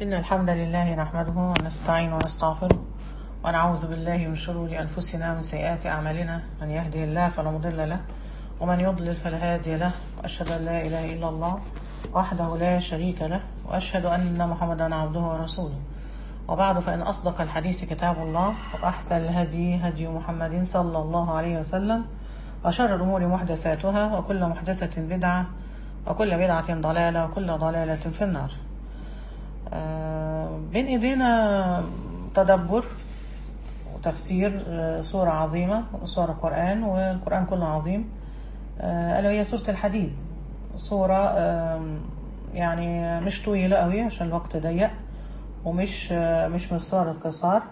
إن الحمد لله نحمده ونستعين ونستغفره ونعوذ بالله من شرور أنفسنا ومن سيئات أعمالنا من يهده الله فلا مضل له ومن يضلل فلا هادي له وأشهد أن لا إله إلا الله وحده لا شريك له وأشهد أن محمدا عبده ورسوله وبعد فإن أصدق الحديث كتاب الله وأحسن الهدي هدي محمد صلى الله عليه وسلم وشر الأمور محدثاتها وكل محدثة بدعة وكل بدعة ضلالة وكل ضلالة في النار آه، بين ايدينا تدبر وتفسير آه، سورة عظيمة سورة القرآن والقرآن كله عظيم آه، ألا وهي سورة الحديد سورة آم، يعني مش طويلة قوي عشان الوقت ضيق ومش آه، مش من السور القصار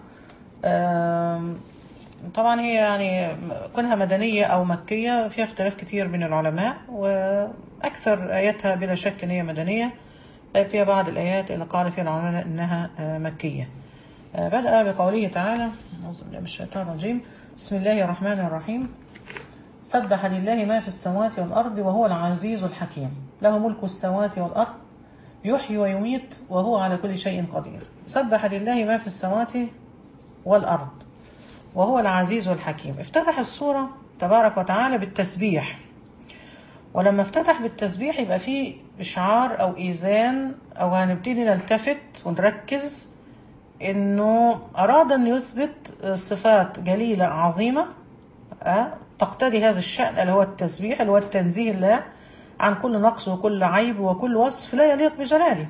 آم، طبعا هي يعني كونها مدنية أو مكية فيها اختلاف كتير بين العلماء وأكثر آياتها بلا شك إن هي مدنية فيها بعض الآيات اللي قال فيها العلماء إنها آه، مكية آه، بدأ بقوله تعالى أعوذ بالله من الشيطان الرجيم بسم الله الرحمن الرحيم سبح لله ما في السماوات والأرض وهو العزيز الحكيم له ملك السماوات والأرض يحيي ويميت وهو على كل شيء قدير سبح لله ما في السماوات والأرض وهو العزيز الحكيم افتتح السورة تبارك وتعالى بالتسبيح ولما افتتح بالتسبيح يبقى فيه إشعار أو إيذان أو هنبتدي نلتفت ونركز إنه أراد أن يثبت صفات جليلة عظيمة أه؟ تقتضي هذا الشأن اللي هو التسبيح اللي هو التنزيه الله عن كل نقص وكل عيب وكل وصف لا يليق بجلاله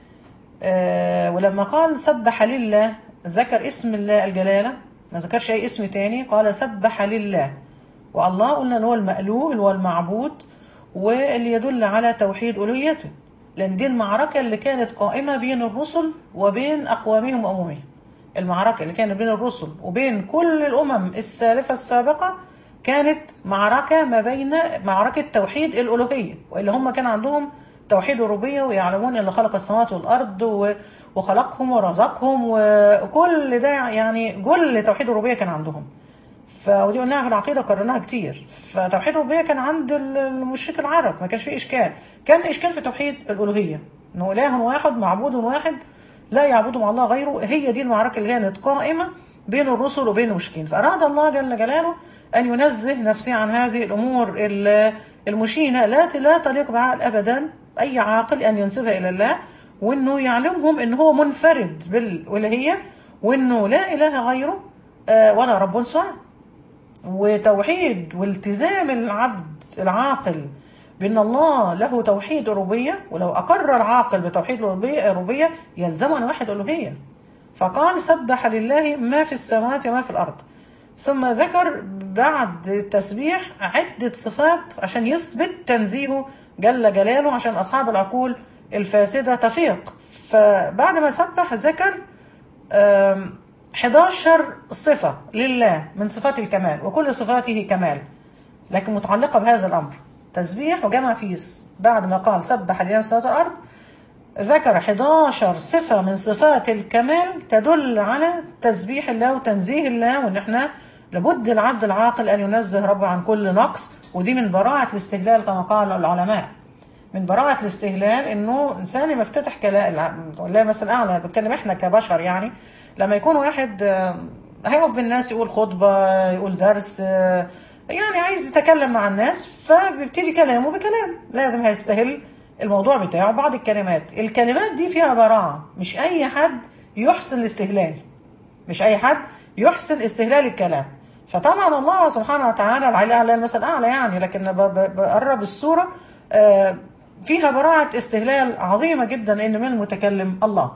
آه ولما قال سبح لله ذكر اسم الله الجلالة ما ذكرش أي اسم تاني قال سبح لله والله قلنا اللي هو المألوه اللي هو المعبود واللي يدل على توحيد ألوهيته لأن دي المعركة اللي كانت قائمة بين الرسل وبين أقوامهم وأممهم المعركة اللي كانت بين الرسل وبين كل الأمم السالفة السابقة كانت معركة ما بين معركة توحيد الألوهية وإلا هم كان عندهم توحيد الربوبية ويعلمون اللي خلق السماوات والأرض و- وخلقهم ورزقهم وكل ده يعني كل توحيد الربوبية كان عندهم ف ودي قلناها في العقيده قررناها كتير فتوحيد الربوبيه كان عند ال- المشرك العرب ما كانش فيه اشكال كان اشكال في توحيد الالوهيه انه اله واحد معبود واحد لا يعبد مع الله غيره هي دي المعركه اللي كانت قائمه بين الرسل وبين المشركين فاراد الله جل جلاله ان ينزه نفسه عن هذه الامور ال- المشينه لا لا تليق بعقل ابدا اي عاقل ان ينسبها الى الله وانه يعلمهم ان هو منفرد بالالوهيه وانه لا اله غيره آه، ولا رب سواه وتوحيد والتزام العبد العاقل بأن الله له توحيد الربوبية ولو أقر العاقل بتوحيد الربوبية الربوبية يلزم أن واحد ألوهية فقال سبح لله ما في السماوات وما في الأرض ثم ذكر بعد التسبيح عدة صفات عشان يثبت تنزيهه جل جلاله عشان أصحاب العقول الفاسدة تفيق فبعد ما سبح ذكر آم، 11 صفة لله من صفات الكمال وكل صفاته كمال لكن متعلقة بهذا الأمر تسبيح وجمع فيس بعد ما قال سبح لله سماوات الأرض ذكر 11 صفة من صفات الكمال تدل على تسبيح الله وتنزيه الله وإن احنا لابد العبد العاقل أن ينزه ربه عن كل نقص ودي من براعة الاستهلال كما قال العلماء من براعة الاستهلال انه انسان لما يفتتح كلام والله مثلا اعلى بتكلم احنا كبشر يعني لما يكون واحد آه، هيقف بالناس يقول خطبة يقول درس آه، يعني عايز يتكلم مع الناس فبيبتدي كلامه بكلام لازم هيستهل الموضوع بتاعه بعض الكلمات الكلمات دي فيها براعة مش اي حد يحسن الاستهلال مش اي حد يحسن استهلال الكلام فطبعا الله سبحانه وتعالى العلي اعلى المثل اعلى يعني لكن ب- ب- بقرب الصوره آه، فيها براعه استهلال عظيمه جدا ان من المتكلم الله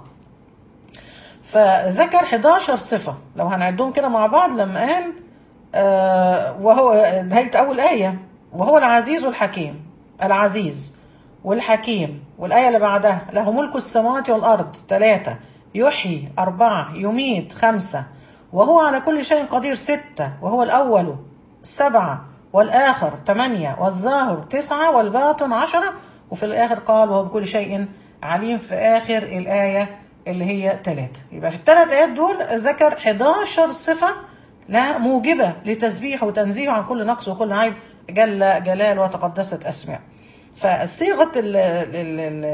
فذكر 11 صفه لو هنعدهم كده مع بعض لما قال آه، وهو نهايه اول ايه وهو العزيز الحكيم العزيز والحكيم والآية اللي بعدها له ملك السماوات والأرض ثلاثة يحيي أربعة يميت خمسة وهو على كل شيء قدير ستة وهو الأول سبعة والآخر ثمانية والظاهر تسعة والباطن عشرة وفي الآخر قال وهو بكل شيء عليم في آخر الآية اللي هي ثلاثة يبقى في الثلاث آيات دول ذكر 11 صفة لا موجبة لتسبيح وتنزيه عن كل نقص وكل عيب جل جلال وتقدست أسماء فصيغة ال- ال- ال-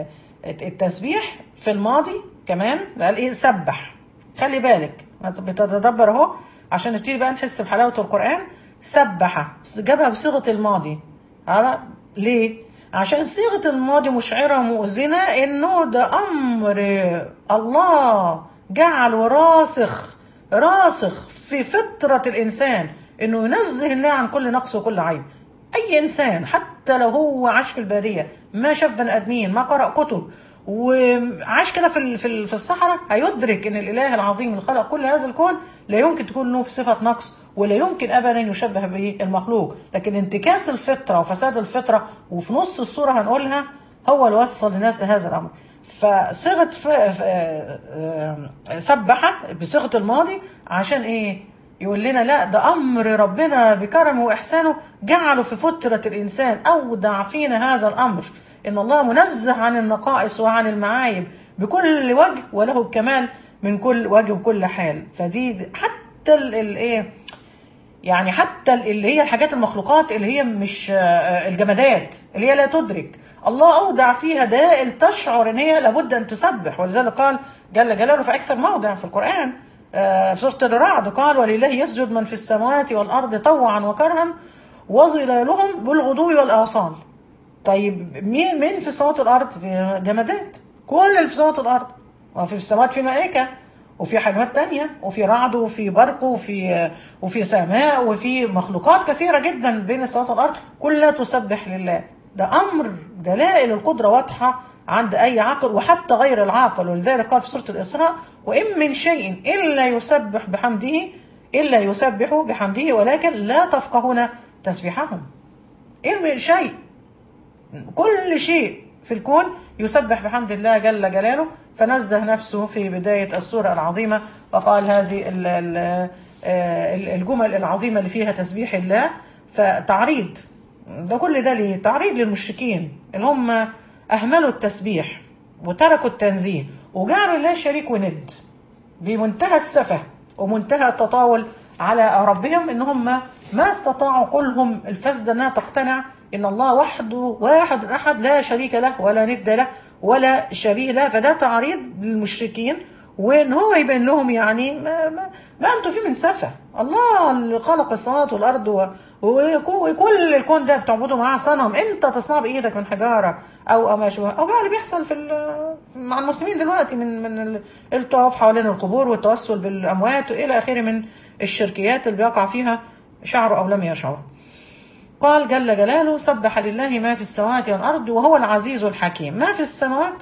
التسبيح في الماضي كمان قال ايه سبح خلي بالك بتتدبر اهو عشان نبتدي بقى نحس بحلاوه القران سبح جابها بصيغه الماضي على ليه عشان صيغه الماضي مشعره مؤذنه انه ده امر الله جعله راسخ راسخ في فطره الانسان انه ينزه الله عن كل نقص وكل عيب اي انسان حتى لو هو عاش في الباديه ما شاف بني ادمين ما قرا كتب وعاش كده في ال- في ال- في الصحراء هيدرك ان الاله العظيم اللي خلق كل هذا الكون لا يمكن تكون له في صفه نقص ولا يمكن ابدا يشبه به المخلوق لكن انتكاس الفطره وفساد الفطره وفي نص الصوره هنقولها هو اللي وصل الناس لهذا الامر فصيغه ف... ف... آه، سبح بصيغه الماضي عشان ايه يقول لنا لا ده امر ربنا بكرمه واحسانه جعله في فطره الانسان اودع فينا هذا الامر ان الله منزه عن النقائص وعن المعايب بكل وجه وله الكمال من كل وجه وكل حال فدي حتى الايه يعني حتى اللي هي الحاجات المخلوقات اللي هي مش آه، الجمادات اللي هي لا تدرك الله اودع فيها دلائل تشعر ان هي لابد ان تسبح ولذلك قال جل جلاله في اكثر موضع في القران آه، في سوره الرعد قال ولله يسجد من في السماوات والارض طوعا وكرها وظلالهم بالغدو والاصال طيب مين مين في السماوات والارض في جمادات كل اللي في السماوات والارض وفي السماوات في ملائكه وفي حاجات تانية وفي رعد وفي برق وفي وفي سماء وفي مخلوقات كثيرة جدا بين السماوات والأرض كلها تسبح لله ده أمر دلائل القدرة واضحة عند أي عاقل وحتى غير العاقل ولذلك قال في سورة الإسراء وإن من شيء إلا يسبح بحمده إلا يسبح بحمده ولكن لا تفقهون تسبيحهم إن من شيء كل شيء في الكون يسبح بحمد الله جل جلاله فنزه نفسه في بداية السورة العظيمة وقال هذه ال- ال- آه، الجمل العظيمة اللي فيها تسبيح الله فتعريض ده كل ده ليه تعريض للمشركين اللي هم أهملوا التسبيح وتركوا التنزيه وجعلوا الله شريك وند بمنتهى السفه ومنتهى التطاول على ربهم ان هم ما استطاعوا كلهم الفسد انها تقتنع ان الله وحده واحد احد لا شريك له ولا ند له ولا شبيه له فده تعريض للمشركين وان هو يبين لهم يعني ما, ما, ما انتم فيه من سفه الله اللي خلق السماوات والارض و- وكو- وكل الكون ده بتعبدوا معاه صنم انت تصنع بايدك من حجاره او او ما شابه او بقى اللي بيحصل في ال- مع المسلمين دلوقتي من من ال- الطواف حوالين القبور والتوسل بالاموات الى اخره من الشركيات اللي بيقع فيها شعروا او لم يشعروا. قال جل جلاله سبح لله ما في السماوات والارض وهو العزيز الحكيم ما في السماوات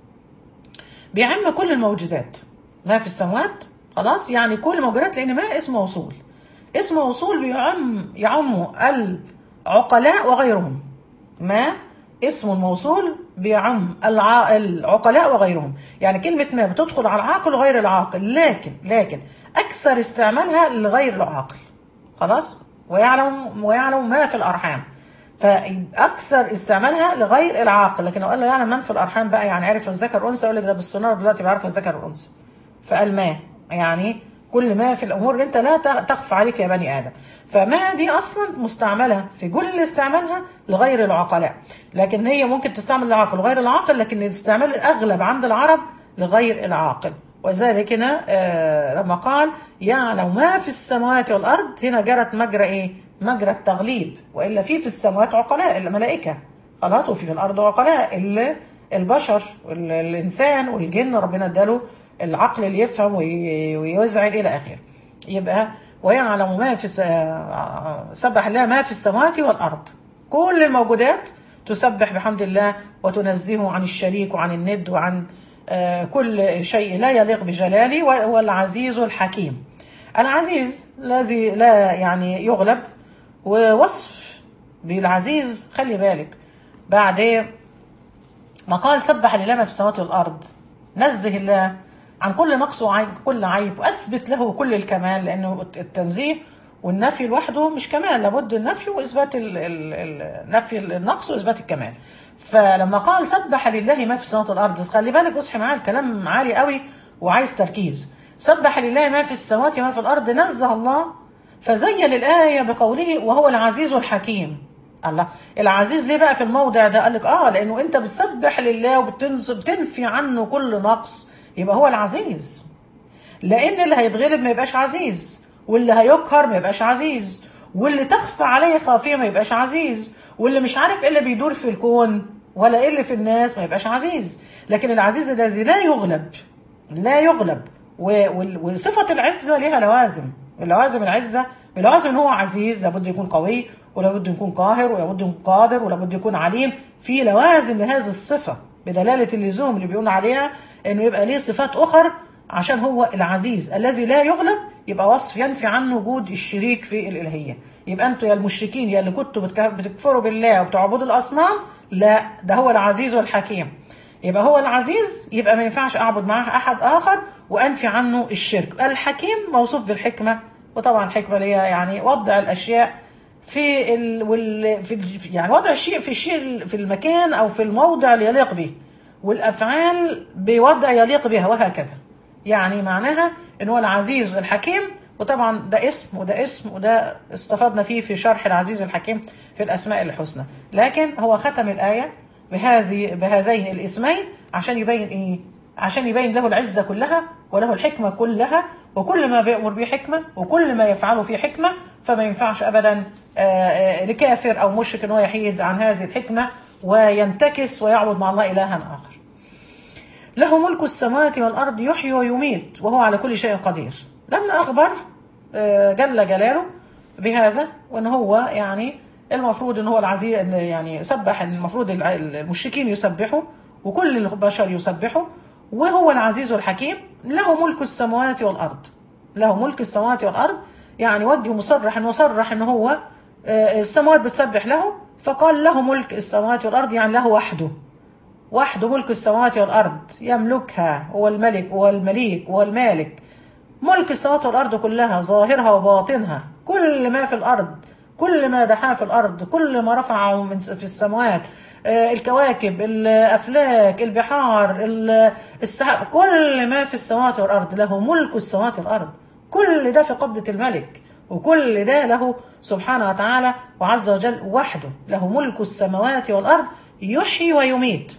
بيعم كل الموجودات ما في السماوات خلاص يعني كل الموجودات لان ما اسم موصول اسم موصول بيعم يعم العقلاء وغيرهم ما اسم موصول بيعم الع... العقلاء وغيرهم يعني كلمة ما بتدخل على العاقل وغير العاقل لكن لكن أكثر استعمالها لغير العاقل خلاص ويعلم ويعلم ما في الأرحام فأكثر استعمالها لغير العاقل لكن لو قال له يعلم من في الأرحام بقى يعني عرف الذكر والأنثى يقول لك ده بالسونار دلوقتي بيعرف الذكر والأنثى فقال ما يعني كل ما في الامور اللي انت لا تخفى عليك يا بني ادم فما دي اصلا مستعمله في كل استعمالها لغير العقلاء لكن هي ممكن تستعمل للعاقل وغير العاقل لكن الاستعمال الاغلب عند العرب لغير العاقل وذلك هنا آه لما قال يعلم ما في السماوات والارض هنا جرت مجرى ايه مجرى التغليب والا في في السماوات عقلاء الملائكه خلاص وفي في الارض عقلاء اللي البشر الانسان والجن ربنا اداله العقل اللي يفهم ويوزع الى اخره يبقى ويعلم ما في سبح الله ما في السماوات والارض كل الموجودات تسبح بحمد الله وتنزهه عن الشريك وعن الند وعن كل شيء لا يليق بجلاله وهو العزيز الحكيم العزيز الذي لا يعني يغلب ووصف بالعزيز خلي بالك بعد ما قال سبح لله ما في السماوات والارض نزه الله عن كل نقص وعن كل عيب واثبت له كل الكمال لانه التنزيه والنفي لوحده مش كمال لابد النفي واثبات النفي النقص واثبات الكمال فلما قال سبح لله ما في السماوات والارض خلي بالك اصحي معايا الكلام عالي قوي وعايز تركيز سبح لله ما في السماوات وما في الارض نزه الله فزين الايه بقوله وهو العزيز الحكيم الله العزيز ليه بقى في الموضع ده قال لك اه لانه انت بتسبح لله وبتنفي عنه كل نقص يبقى هو العزيز لان اللي هيتغلب ما يبقاش عزيز واللي هيقهر ما يبقاش عزيز واللي تخفى عليه خافيه ما يبقاش عزيز واللي مش عارف ايه اللي بيدور في الكون ولا ايه اللي في الناس ما يبقاش عزيز لكن العزيز الذي لا يغلب لا يغلب وصفه العزه ليها لوازم لوازم العزه بلوازم ان هو عزيز لابد يكون قوي ولابد يكون قاهر ولابد يكون قادر ولابد يكون عليم في لوازم لهذه الصفه بدلاله اللزوم اللي بيقول عليها انه يبقى ليه صفات اخر عشان هو العزيز الذي لا يغلب يبقى وصف ينفي عنه وجود الشريك في الالهيه يبقى انتوا يا المشركين يا اللي كنتوا بتكفروا بالله وبتعبدوا الاصنام لا ده هو العزيز والحكيم يبقى هو العزيز يبقى ما ينفعش اعبد معاه احد اخر وانفي عنه الشرك الحكيم موصوف بالحكمه وطبعا الحكمه اللي هي يعني وضع الاشياء في ال... وال... في ال... يعني وضع الشيء في الشيء في المكان او في الموضع اللي يليق به والافعال بوضع يليق بها وهكذا يعني معناها ان هو العزيز والحكيم وطبعا ده اسم وده اسم وده استفدنا فيه في شرح العزيز الحكيم في الاسماء الحسنى لكن هو ختم الايه بهذه بهذين الاسمين عشان يبين ايه عشان يبين له العزه كلها وله الحكمه كلها وكل ما بيأمر به حكمه وكل ما يفعله فيه حكمه فما ينفعش ابدا لكافر او مشرك ان هو يحيد عن هذه الحكمه وينتكس ويعبد مع الله الها اخر. له ملك السماوات والارض يحيي ويميت وهو على كل شيء قدير. لما اخبر جل جلاله بهذا وان هو يعني المفروض ان هو العزيز يعني سبح المفروض المشركين يسبحوا وكل البشر يسبحوا وهو العزيز الحكيم له ملك السماوات والارض له ملك السماوات والارض يعني وجه مصرح انه صرح ان هو السماوات بتسبح له فقال له ملك السماوات والارض يعني له وحده وحده ملك السماوات والارض يملكها هو الملك هو المليك هو المالك ملك السماوات والارض كلها ظاهرها وباطنها كل ما في الارض كل ما دحاه في الارض كل ما رفعه من في السماوات الكواكب الافلاك البحار السحاب كل ما في السماوات والارض له ملك السماوات والارض كل ده في قبضه الملك وكل ده له سبحانه وتعالى وعز وجل وحده له ملك السماوات والارض يحيي ويميت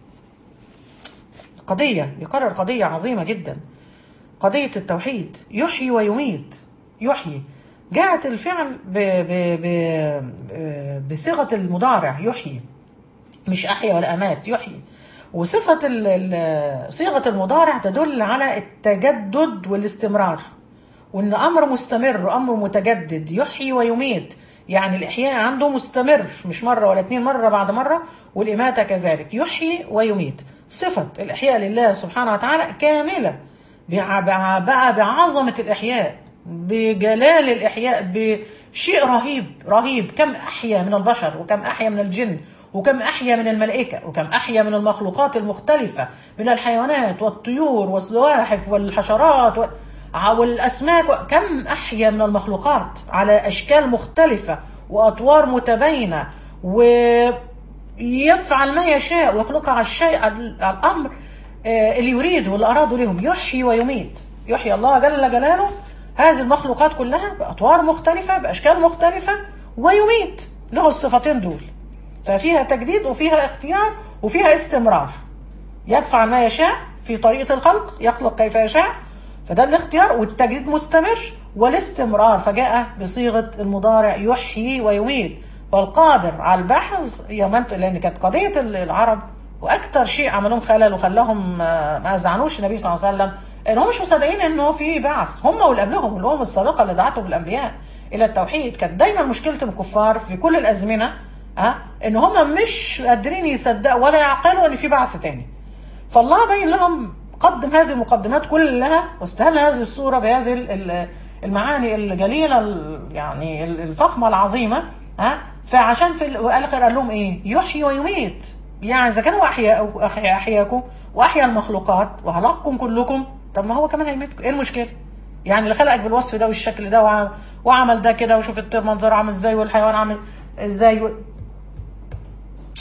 قضيه يقرر قضيه عظيمه جدا قضيه التوحيد يحيي ويميت يحيي جاءت الفعل ب ب ب بصيغه المضارع يحيي مش أحيا ولا أمات يحيي وصفة صيغة المضارع تدل على التجدد والاستمرار وإن أمر مستمر أمر متجدد يحيي ويميت يعني الإحياء عنده مستمر مش مرة ولا اتنين مرة بعد مرة والإماتة كذلك يحيي ويميت صفة الإحياء لله سبحانه وتعالى كاملة بقى بعظمة الإحياء بجلال الإحياء بشيء رهيب رهيب كم أحيا من البشر وكم أحيا من الجن وكم أحيا من الملائكة وكم أحيا من المخلوقات المختلفة من الحيوانات والطيور والزواحف والحشرات والأسماك كم أحيا من المخلوقات على أشكال مختلفة وأطوار متباينة ويفعل ما يشاء ويخلقها على الشيء الأمر اللي يريد واللي أراده لهم يحيي ويميت يحيي الله جل جلاله هذه المخلوقات كلها بأطوار مختلفة بأشكال مختلفة ويميت له الصفتين دول ففيها تجديد وفيها اختيار وفيها استمرار يفعل ما يشاء في طريقة الخلق يخلق كيف يشاء فده الاختيار والتجديد مستمر والاستمرار فجاء بصيغة المضارع يحيي ويميت والقادر على البحث يومنت لأن كانت قضية العرب وأكثر شيء عملهم خلل وخلاهم ما زعنوش النبي صلى الله عليه وسلم إن هم مش مصدقين إنه في بعث هم واللي قبلهم الأمم السابقة اللي دعتهم الأنبياء إلى التوحيد كانت دايما مشكلة الكفار في كل الأزمنة ها ان هم مش قادرين يصدقوا ولا يعقلوا ان في بعث تاني فالله بين لهم قدم هذه المقدمات كلها واستهل هذه الصوره بهذه المعاني الجليله يعني الفخمه العظيمه ها فعشان في الاخر قال لهم ايه يحيي ويميت يعني اذا كان هو احيا احياكم واحيا المخلوقات وخلقكم كلكم طب ما هو كمان هيميتكم ايه المشكله يعني اللي خلقك بالوصف ده والشكل ده وعمل ده كده وشوف الطير منظره عامل ازاي والحيوان عامل ازاي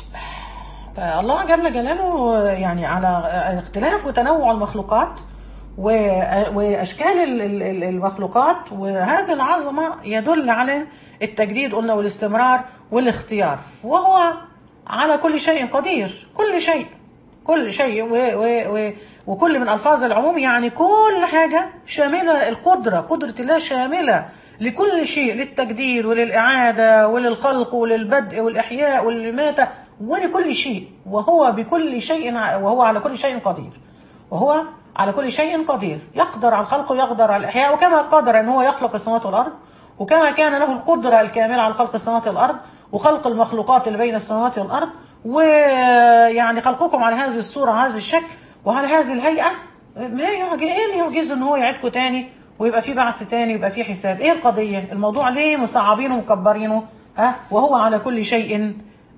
فالله جل جلاله يعني على اختلاف وتنوع المخلوقات و- واشكال ال- ال- ال- المخلوقات وهذه العظمه يدل على التجديد قلنا والاستمرار والاختيار وهو على كل شيء قدير كل شيء كل شيء و و و وكل من الفاظ العموم يعني كل حاجه شامله القدره قدره الله شامله لكل شيء للتجديد وللاعاده وللخلق وللبدء والاحياء والاماته ولكل شيء وهو بكل شيء ع- وهو على كل شيء قدير وهو على كل شيء قدير يقدر على الخلق ويقدر على الإحياء وكما قدر أن هو يخلق السماوات والأرض وكما كان له القدرة الكاملة على خلق السماوات والأرض وخلق المخلوقات اللي بين السماوات والأرض ويعني خلقكم على هذه الصورة هذا الشكل وعلى هذه الهيئة لا يعجز ايه اللي يعجز ان هو يعيدكم تاني ويبقى في بعث تاني ويبقى في حساب ايه القضية الموضوع ليه مصعبينه ومكبرينه ها وهو على كل شيء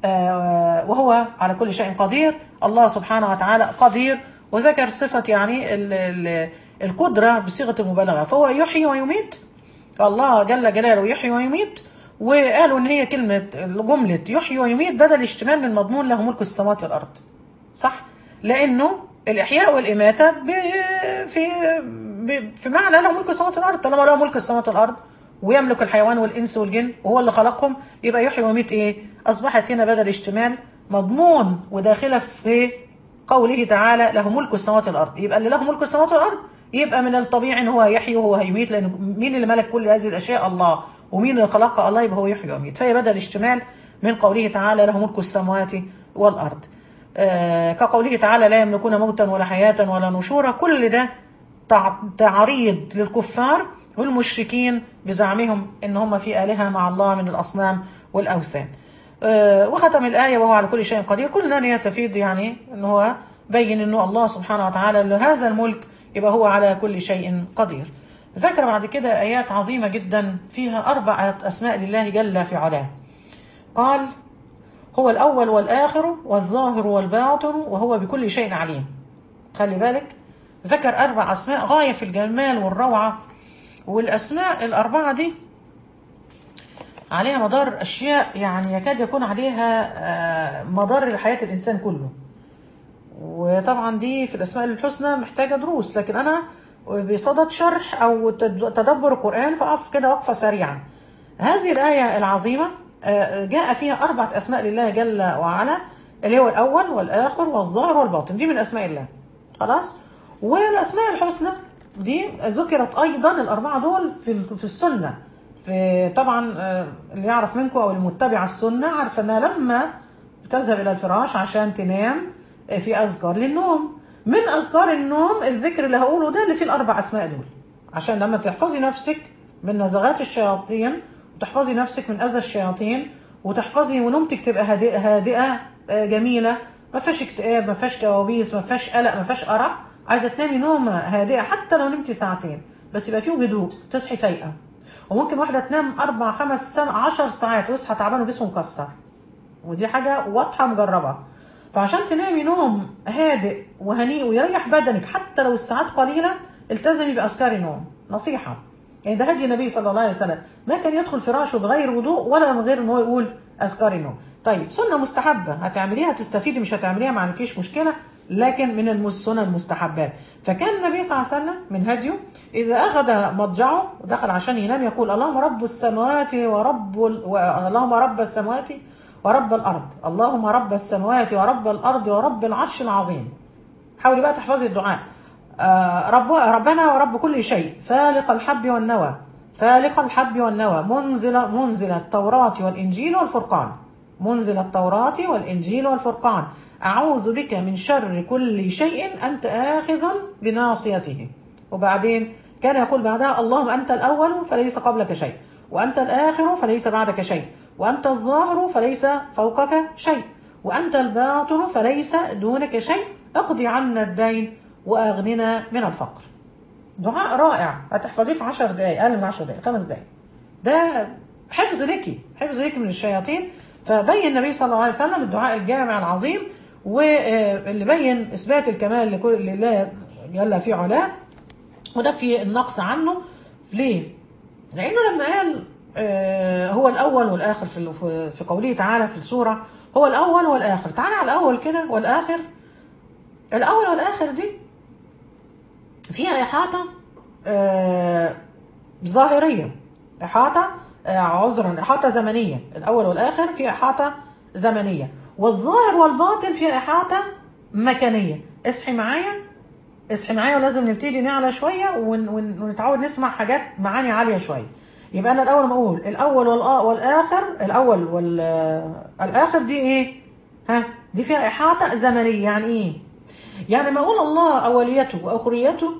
آه، وهو على كل شيء قدير الله سبحانه وتعالى قدير وذكر صفة يعني ال ال القدرة بصيغة المبالغة فهو يحيي ويميت الله جل جلاله يحيي ويميت وقالوا ان هي كلمة جملة يحيي ويميت بدل اشتمال من مضمون له ملك السماوات والارض صح لانه الاحياء والاماتة ب... في ب... في معنى له ملك السماوات والارض طالما له ملك السماوات والارض ويملك الحيوان والانس والجن وهو اللي خلقهم يبقى يحيي ويميت ايه اصبحت هنا بدل اشتمال مضمون وداخله في قوله تعالى له ملك السماوات والارض يبقى اللي له ملك السماوات والارض يبقى من الطبيعي ان هو يحيي وهو هيميت لان مين اللي ملك كل هذه الاشياء الله ومين اللي خلقها الله يبقى هو يحيي ويميت فهي بدل اشتمال من قوله تعالى له ملك السماوات والارض آه كقوله تعالى لا يملكون موتا ولا حياة ولا نشورا كل ده تع- تعريض للكفار والمشركين بزعمهم ان هم في آلهة مع الله من الأصنام والأوثان آه، وختم الآية وهو على كل شيء قدير كلنا يستفيد يعني ان هو بين انه الله سبحانه وتعالى لهذا الملك يبقى هو على كل شيء قدير ذكر بعد كده آيات عظيمة جدا فيها أربعة أسماء لله جل في علاه قال هو الأول والآخر والظاهر والباطن وهو بكل شيء عليم خلي بالك ذكر أربع أسماء غاية في الجمال والروعة والأسماء الأربعة دي عليها مدار أشياء يعني يكاد يكون عليها آه، مدار لحياة الإنسان كله وطبعا دي في الأسماء الحسنى محتاجة دروس لكن أنا بصدد شرح أو تد- تدبر القرآن فأقف كده وقفة سريعة هذه الآية العظيمة آه، جاء فيها أربعة أسماء لله جل وعلا اللي هو الأول والآخر والظاهر والباطن دي من أسماء الله خلاص والأسماء الحسنى دي ذكرت أيضا الأربعة دول في في السنة في طبعا آه، اللي يعرف منكم أو المتبع السنة عارف أنها لما بتذهب إلى الفراش عشان تنام آه، في أذكار للنوم من أذكار النوم الذكر اللي هقوله ده اللي فيه الأربع أسماء دول عشان لما تحفظي نفسك من نزغات الشياطين وتحفظي نفسك من أذى الشياطين وتحفظي ونومتك تبقى هادئة, هادئة آه، جميلة ما فيهاش اكتئاب ما فيهاش كوابيس ما فيهاش قلق ما فيهاش أرق عايزة تنامي نومة هادئة حتى لو نمتي ساعتين بس يبقى فيه هدوء تصحي فايقة وممكن واحدة تنام أربع خمس سنة عشر ساعات ويصحى تعبان وجسمه مكسر ودي حاجة واضحة مجربة فعشان تنامي نوم هادئ وهنيء ويريح بدنك حتى لو الساعات قليلة التزمي بأذكار النوم نصيحة يعني ده هدي النبي صلى الله عليه وسلم ما كان يدخل فراشه بغير وضوء ولا من غير ان هو يقول اذكار النوم طيب سنه مستحبه هتعمليها تستفيدي مش هتعمليها ما عندكيش مشكله لكن من السنن المستحبات فكان النبي صلى الله عليه وسلم من هديه اذا اخذ مضجعه ودخل عشان ينام يقول اللهم رب السماوات ورب ال... و... اللهم رب السماوات ورب الارض اللهم رب السماوات ورب الارض ورب العرش العظيم حاولي بقى تحفظي الدعاء آه رب ربنا ورب كل شيء فالق الحب والنوى فالق الحب والنوى منزل منزل التوراة والإنجيل والفرقان منزل التوراة والإنجيل والفرقان أعوذ بك من شر كل شيء أنت آخذ بناصيته وبعدين كان يقول بعدها اللهم أنت الأول فليس قبلك شيء وأنت الآخر فليس بعدك شيء وأنت الظاهر فليس فوقك شيء وأنت الباطن فليس دونك شيء اقضي عنا الدين وأغننا من الفقر دعاء رائع هتحفظيه في 10 دقايق أقل من 10 دقايق خمس دقايق ده حفظ ليكي حفظ ليكي من الشياطين فبين النبي صلى الله عليه وسلم الدعاء الجامع العظيم واللي بين إثبات الكمال لكل لله جل في علاه وده في النقص عنه ليه؟ لأنه لما قال آه، هو الأول والآخر في في- في قوله تعالى في السورة هو الأول والآخر تعالى على الأول كده والآخر الأول والآخر دي فيها إحاطة آه ظاهرية إحاطة آه عذرا إحاطة زمنية الأول والآخر فيها إحاطة زمنية والظاهر والباطن فيها إحاطة مكانية اصحي معايا اصحي معايا ولازم نبتدي نعلى شوية ون ون ونتعود نسمع حاجات معاني عالية شوية يبقى أنا الأول ما أقول الأول والآ- والآخر الأول والآخر دي إيه؟ ها دي فيها إحاطة زمنية يعني إيه؟ يعني ما أقول الله أوليته وأخريته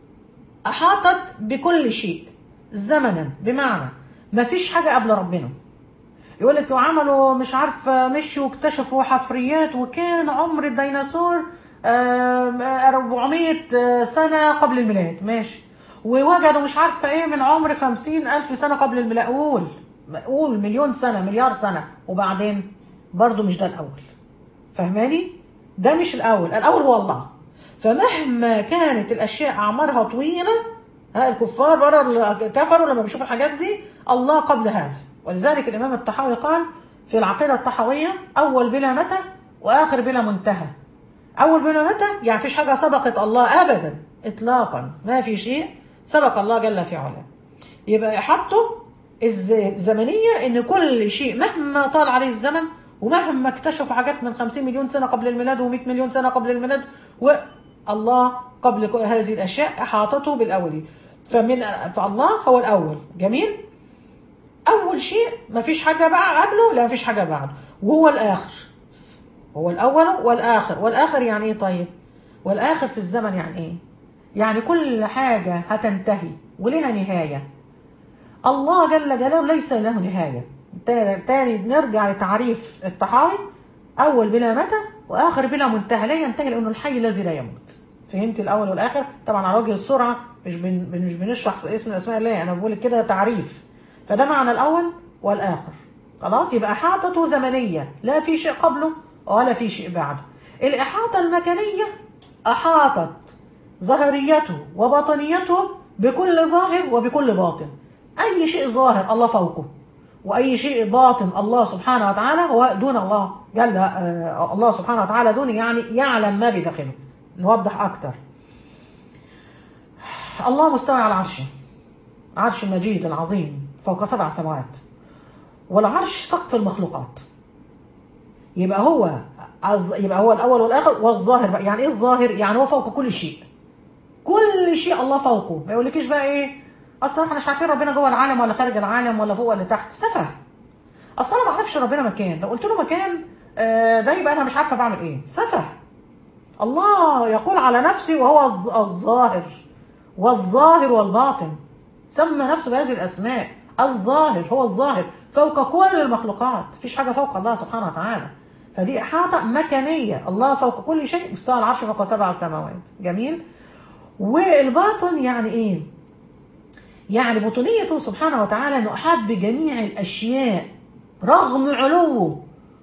أحاطت بكل شيء زمنا بمعنى ما فيش حاجة قبل ربنا يقول لك وعملوا مش عارف مشوا واكتشفوا حفريات وكان عمر الديناصور آم، آه، 400 سنة قبل الميلاد ماشي ووجدوا مش عارفة ايه من عمر 50 ألف سنة قبل الميلاد قول قول مليون سنة مليار سنة وبعدين برضو مش ده الأول فاهماني؟ ده مش الأول الأول هو الله فمهما كانت الأشياء أعمارها طويلة ها الكفار بره اللي كفروا لما بيشوفوا الحاجات دي الله قبل هذا ولذلك الإمام الطحاوي قال في العقيدة الطحاوية أول بلا متى وآخر بلا منتهى أول بلا متى يعني فيش حاجة سبقت الله أبدا إطلاقا ما في شيء سبق الله جل في علاه يبقى إحاطته الز- الزمنية إن كل شيء مهما طال عليه الزمن ومهما اكتشفوا حاجات من 50 مليون سنة قبل الميلاد و100 مليون سنة قبل الميلاد والله قبل كل هذه الأشياء أحاطته بالأولي فمن فالله هو الأول جميل أول شيء مفيش حاجة بقى قبله لا مفيش حاجة بعده وهو الآخر هو الأول والآخر والآخر يعني إيه طيب والآخر في الزمن يعني إيه يعني كل حاجة هتنتهي ولها نهاية الله جل جلاله ليس له نهاية تا- تاني نرجع لتعريف الطحاوي أول بلا متى وآخر بلا منتهى لا ينتهي لأنه الحي الذي لا يموت فهمت الأول والآخر طبعا على وجه السرعة مش بن مش بنشرح اسم من أسماء الله أنا بقول لك كده تعريف فده معنى الأول والآخر خلاص يبقى إحاطته زمنية لا في شيء قبله ولا في شيء بعده الإحاطة المكانية أحاطت ظاهريته وباطنيته بكل ظاهر وبكل باطن أي شيء ظاهر الله فوقه وأي شيء باطن الله سبحانه وتعالى هو دون الله جل آه الله سبحانه وتعالى دون يعني يعلم ما بداخله نوضح أكتر الله مستوى على عرشه عرش المجيد العظيم فوق سبع سماوات والعرش سقف المخلوقات يبقى هو عز- يبقى هو الأول والآخر والظاهر بقى يعني إيه الظاهر؟ يعني هو فوق كل شيء كل شيء الله فوقه ما يقولكيش بقى ايه اصل احنا مش عارفين ربنا جوه العالم ولا خارج العالم ولا فوق ولا تحت سفه اصل انا ما اعرفش ربنا مكان لو قلت له مكان آه، ده يبقى انا مش عارفه بعمل ايه سفه الله يقول على نفسه وهو الظ- الظاهر والظاهر والباطن سمى نفسه بهذه الاسماء الظاهر هو الظاهر فوق كل المخلوقات مفيش حاجه فوق الله سبحانه وتعالى فدي احاطه مكانيه الله فوق كل شيء مستوى العرش فوق سبع سماوات جميل والباطن يعني ايه يعني بطونيته سبحانه وتعالى انه احاط بجميع الاشياء رغم علوه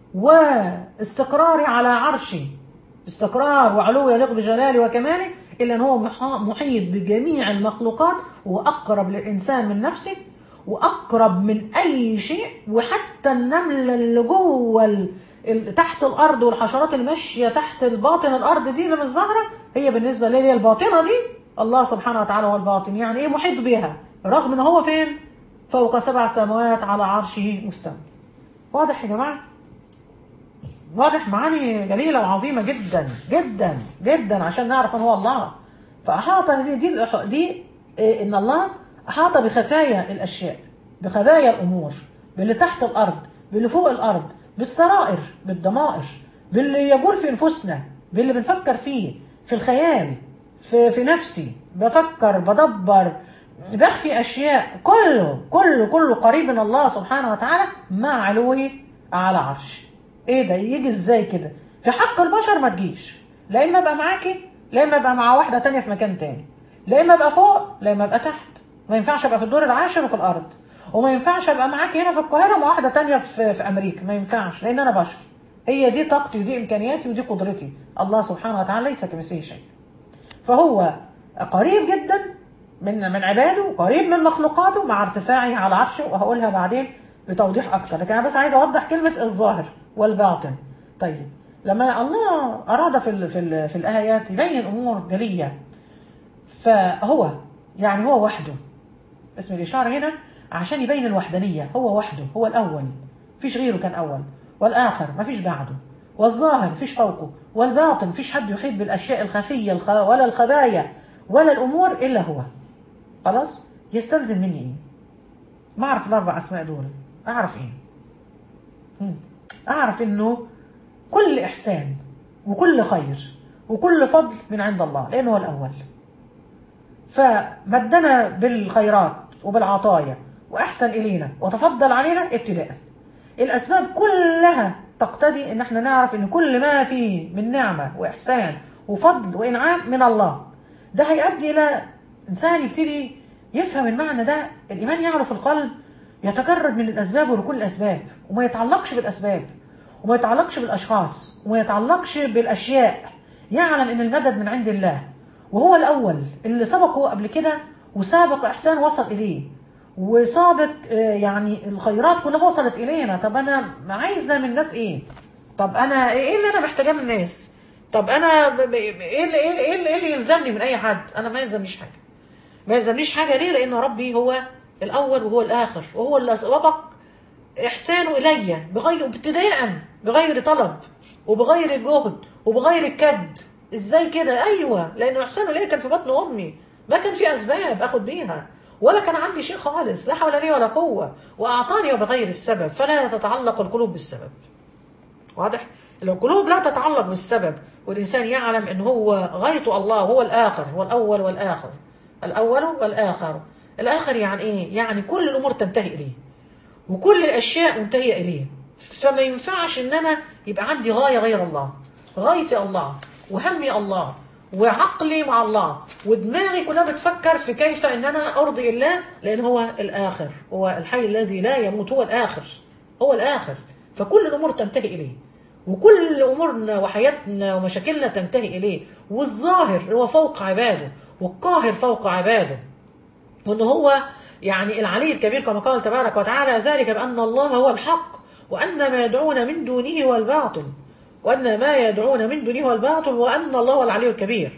واستقراره على عرشه استقرار وعلو يليق بجلاله وكماله الا ان هو محا- محيط بجميع المخلوقات واقرب للانسان من نفسه واقرب من اي شيء وحتى النمله اللي جوه ال- ال- تحت الارض والحشرات اللي ماشيه تحت الباطن الارض دي اللي مش ظاهره هي بالنسبه لي هي الباطنه دي الله سبحانه وتعالى هو الباطن يعني ايه محيط بها رغم ان هو فين فوق سبع سماوات على عرشه مستوى واضح يا جماعه واضح معاني جليلة وعظيمة جدا جدا جدا عشان نعرف ان هو الله فأحاط دي دي, الإح- دي إيه، ان الله أحاط بخفايا الأشياء بخبايا الأمور باللي تحت الأرض باللي فوق الأرض بالسرائر بالضمائر باللي يجول في أنفسنا باللي بنفكر فيه في الخيال في, في نفسي بفكر بدبر بخفي أشياء كله كله كله قريب من الله سبحانه وتعالى مع علوه على عرشه ايه ده يجي ازاي كده في حق البشر ما تجيش لا اما ابقى معاكي لا اما ابقى مع واحده تانية في مكان تاني لا اما ابقى فوق لا اما ابقى تحت ما ينفعش ابقى في الدور العاشر وفي الارض وما ينفعش ابقى معاكي هنا في القاهره مع واحده تانية في, في امريكا ما ينفعش لان انا بشر هي دي طاقتي ودي امكانياتي ودي قدرتي الله سبحانه وتعالى ليس كمثله شيء فهو قريب جدا من من عباده قريب من مخلوقاته مع ارتفاعه على عرشه وهقولها بعدين بتوضيح اكتر لكن انا بس عايزه اوضح كلمه الظاهر والباطن طيب لما الله اراد في ال في ال في الايات يبين امور جليه فهو يعني هو وحده اسم الإشارة هنا عشان يبين الوحدانية هو وحده هو الأول فيش غيره كان أول والآخر ما فيش بعده والظاهر فيش فوقه والباطن فيش حد يحب بالأشياء الخفية الخ... ولا الخبايا ولا الأمور إلا هو خلاص يستلزم مني إيه ما أعرف الأربع أسماء دول أعرف إيه مم. أعرف إنه كل إحسان وكل خير وكل فضل من عند الله لأنه هو الأول فمدنا بالخيرات وبالعطايا وأحسن إلينا وتفضل علينا ابتداء الأسباب كلها تقتضي إن احنا نعرف إن كل ما فيه من نعمة وإحسان وفضل وإنعام من الله ده هيؤدي إلى إنسان يبتدي يفهم المعنى ده الإيمان يعرف القلب يتجرد من الأسباب ولكل الأسباب وما يتعلقش بالأسباب وما يتعلقش بالأشخاص وما يتعلقش بالأشياء يعلم إن المدد من عند الله وهو الأول اللي سبقه قبل كده وسابق إحسان وصل إليه وسابق آه، يعني الخيرات كلها وصلت إلينا طب أنا عايزة من الناس إيه طب أنا إيه اللي أنا محتاجاه من الناس طب أنا ب- ب- إيه اللي, إيه اللي, إيه اللي, إيه اللي يلزمني من أي حد أنا ما يلزمنيش حاجة ما يلزمنيش حاجة ليه لأن ربي هو الأول وهو الآخر وهو اللي سبق إحسانه إلي بغير ابتداء بغير طلب وبغير جهد وبغير كد إزاي كده أيوة لأنه إحسانه إلي كان في بطن أمي ما كان في أسباب أخد بيها ولا كان عندي شيء خالص لا حول لي ولا قوة وأعطاني بغير السبب فلا تتعلق القلوب بالسبب واضح القلوب لا تتعلق بالسبب والإنسان يعلم أن هو غايته الله هو الآخر هو الأول والآخر الأول والآخر الآخر يعني إيه؟ يعني كل الأمور تنتهي إليه وكل الأشياء منتهية إليه فما ينفعش إن أنا يبقى عندي غاية غير الله غايتي الله وهمي الله وعقلي مع الله ودماغي كلها بتفكر في كيف ان انا ارضي الله لان هو الاخر هو الحي الذي لا يموت هو الاخر هو الاخر فكل الامور تنتهي اليه وكل امورنا وحياتنا ومشاكلنا تنتهي اليه والظاهر هو فوق عباده والقاهر فوق عباده وان هو يعني العلي الكبير كما قال تبارك وتعالى ذلك بان الله هو الحق وان ما يدعون من دونه هو الباطل وان ما يدعون من دونه هو الباطل وان الله هو العلي الكبير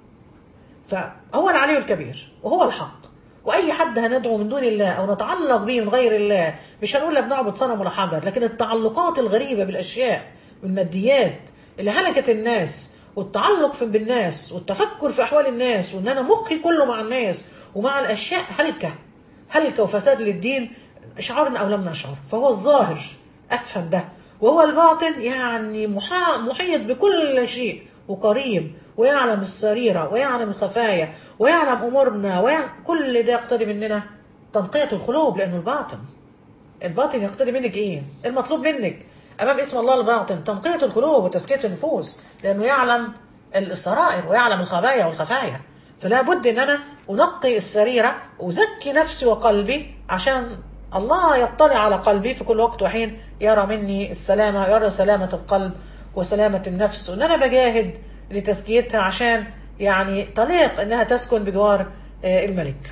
فهو العلي الكبير وهو الحق واي حد هندعو من دون الله او نتعلق به من غير الله مش هنقول لك نعبد صنم ولا حجر لكن التعلقات الغريبه بالاشياء والماديات اللي هلكت الناس والتعلق في بالناس والتفكر في احوال الناس وان انا مخي كله مع الناس ومع الاشياء هلكه هلكه وفساد للدين شعرنا او لم نشعر فهو الظاهر افهم ده وهو الباطن يعني محا- محيط بكل شيء وقريب ويعلم السريرة ويعلم الخفايا ويعلم أمورنا ويعلم كل ده يقتضي مننا تنقية القلوب لأنه الباطن الباطن يقتضي منك إيه؟ المطلوب منك أمام اسم الله الباطن تنقية القلوب وتزكية النفوس لأنه يعلم السرائر ويعلم الخبايا والخفايا فلا بد ان انا انقي السريره وازكي نفسي وقلبي عشان الله يطلع على قلبي في كل وقت وحين يرى مني السلامه يرى سلامه القلب وسلامه النفس وان انا بجاهد لتزكيتها عشان يعني تليق انها تسكن بجوار آه، الملك.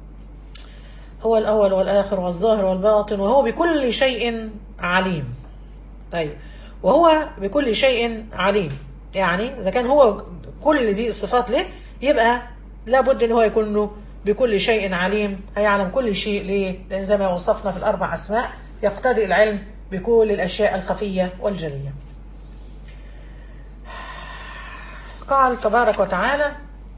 هو الاول والاخر والظاهر والباطن وهو بكل شيء عليم. طيب وهو بكل شيء عليم يعني اذا كان هو كل دي الصفات له يبقى لابد ان هو يكون له بكل شيء عليم هيعلم كل شيء ليه لان زي ما وصفنا في الاربع اسماء يقتضي العلم بكل الاشياء الخفيه والجليه قال تبارك وتعالى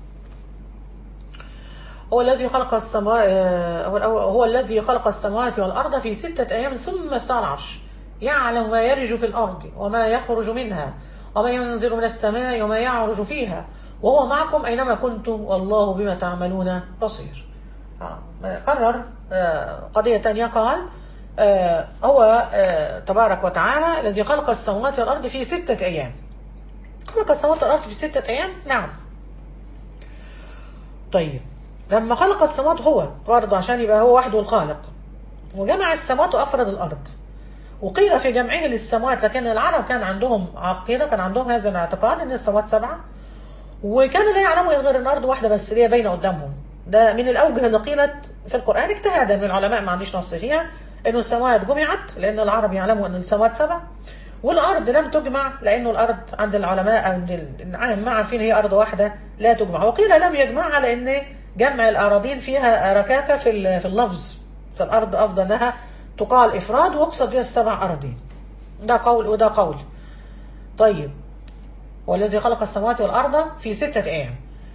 هو الذي خلق السماء هو هو الذي خلق السماوات والارض في سته ايام ثم استوى على العرش يعلم ما يلج في الارض وما يخرج منها وما ينزل من السماء وما يعرج فيها وهو معكم اينما كنتم والله بما تعملون بصير آه، قرر آه، قضيه ثانيه قال آه، هو آه، تبارك وتعالى الذي خلق السماوات والارض في سته ايام خلق السماوات والارض في سته ايام نعم طيب لما خلق السماوات هو برضه عشان يبقى هو وحده الخالق وجمع السماوات وافرد الارض وقيل في جمعه للسماوات لكن العرب كان عندهم عقيده كان عندهم هذا الاعتقاد ان السماوات سبعه وكانوا لا يعلموا غير ان الارض واحده بس اللي هي باينه قدامهم ده من الاوجه اللي قيلت في القران اجتهادا من العلماء ما عنديش نص فيها انه السماوات جمعت لان العرب يعلموا ان السماوات سبع والارض لم تجمع لانه الارض عند العلماء عند العامة عارفين هي ارض واحده لا تجمع وقيل لم يجمعها لان جمع الاراضين فيها ركاكه في ال- في اللفظ فالارض افضل انها تقال افراد واقصد بها السبع اراضين ده قول وده قول طيب والذي خلق السماوات والارض في سته ايام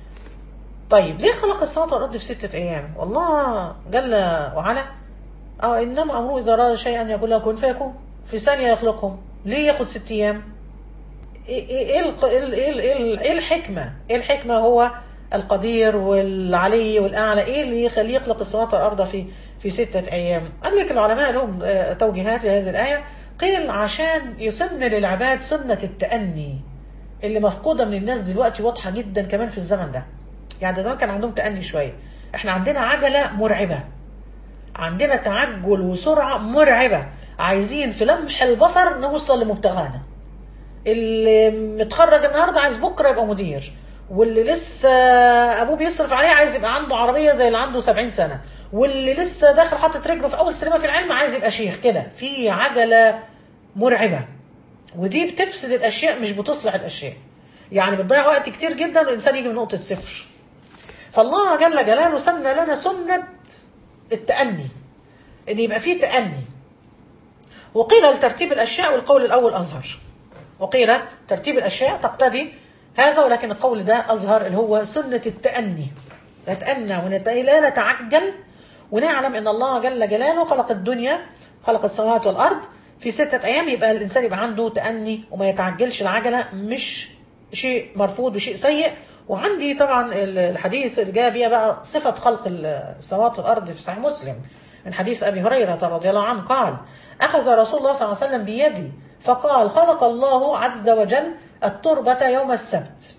طيب ليه خلق السماوات والارض في سته ايام والله جل وعلا اه انما امره اذا اراد شيئا يقول له كن فيكون في ثانيه يخلقهم ليه ياخد ست ايام ايه ايه ايه الق- ايه ال- ايه ال- ايه ال- إيه الحكمه ايه الحكمه هو القدير والعلي والاعلى ايه اللي يخليه يخلق السماوات والارض في في سته ايام قال لك العلماء لهم آه، توجيهات لهذه الايه قيل عشان يسن للعباد سنه التاني اللي مفقوده من الناس دلوقتي واضحه جدا كمان في الزمن ده يعني ده زمان كان عندهم تاني شويه احنا عندنا عجله مرعبه عندنا تعجل وسرعه مرعبه عايزين في لمح البصر نوصل لمبتغانا اللي متخرج النهارده عايز بكره يبقى مدير واللي لسه ابوه بيصرف عليه عايز يبقى عنده عربيه زي اللي عنده 70 سنه واللي لسه داخل حاطط رجله في اول سلمه في العلم عايز يبقى شيخ كده في عجله مرعبه ودي بتفسد الاشياء مش بتصلح الاشياء يعني بتضيع وقت كتير جدا والانسان يجي من نقطه صفر فالله جل جلاله سن لنا سنه التأني ان يبقى فيه تأني وقيل لترتيب الاشياء والقول الاول اظهر وقيل ترتيب الاشياء تقتضي هذا ولكن القول ده اظهر اللي هو سنه التأني نتأنى ونت... لا نتعجل ونعلم ان الله جل جلاله خلق الدنيا خلق السماوات والارض في ستة ايام يبقى الانسان يبقى عنده تأني وما يتعجلش العجلة مش شيء مرفوض وشيء سيء وعندي طبعا الحديث اللي جاء بيها بقى صفة خلق السماوات والارض في صحيح مسلم من حديث ابي هريرة رضي الله عنه قال اخذ رسول الله صلى الله عليه وسلم بيدي فقال خلق الله عز وجل التربة يوم السبت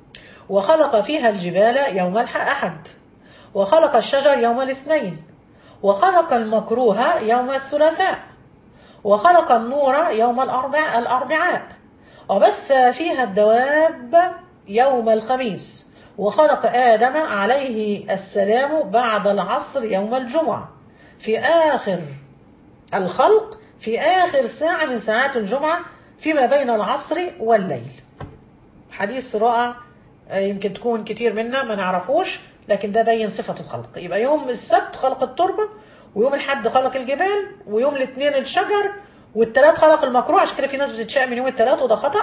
وخلق فيها الجبال يوم الأحد وخلق الشجر يوم الاثنين وخلق المكروه يوم الثلاثاء وخلق النور يوم الأربع الأربعاء وبث فيها الدواب يوم الخميس وخلق آدم عليه السلام بعد العصر يوم الجمعة في آخر الخلق في آخر ساعة من ساعات الجمعة فيما بين العصر والليل حديث رائع يمكن تكون كتير منا ما نعرفوش لكن ده بين صفة الخلق يبقى يوم السبت خلق التربة ويوم الحد خلق الجبال ويوم الاثنين الشجر والثلاث خلق المكروه عشان كده في ناس بتتشائم من يوم الثلاث وده خطأ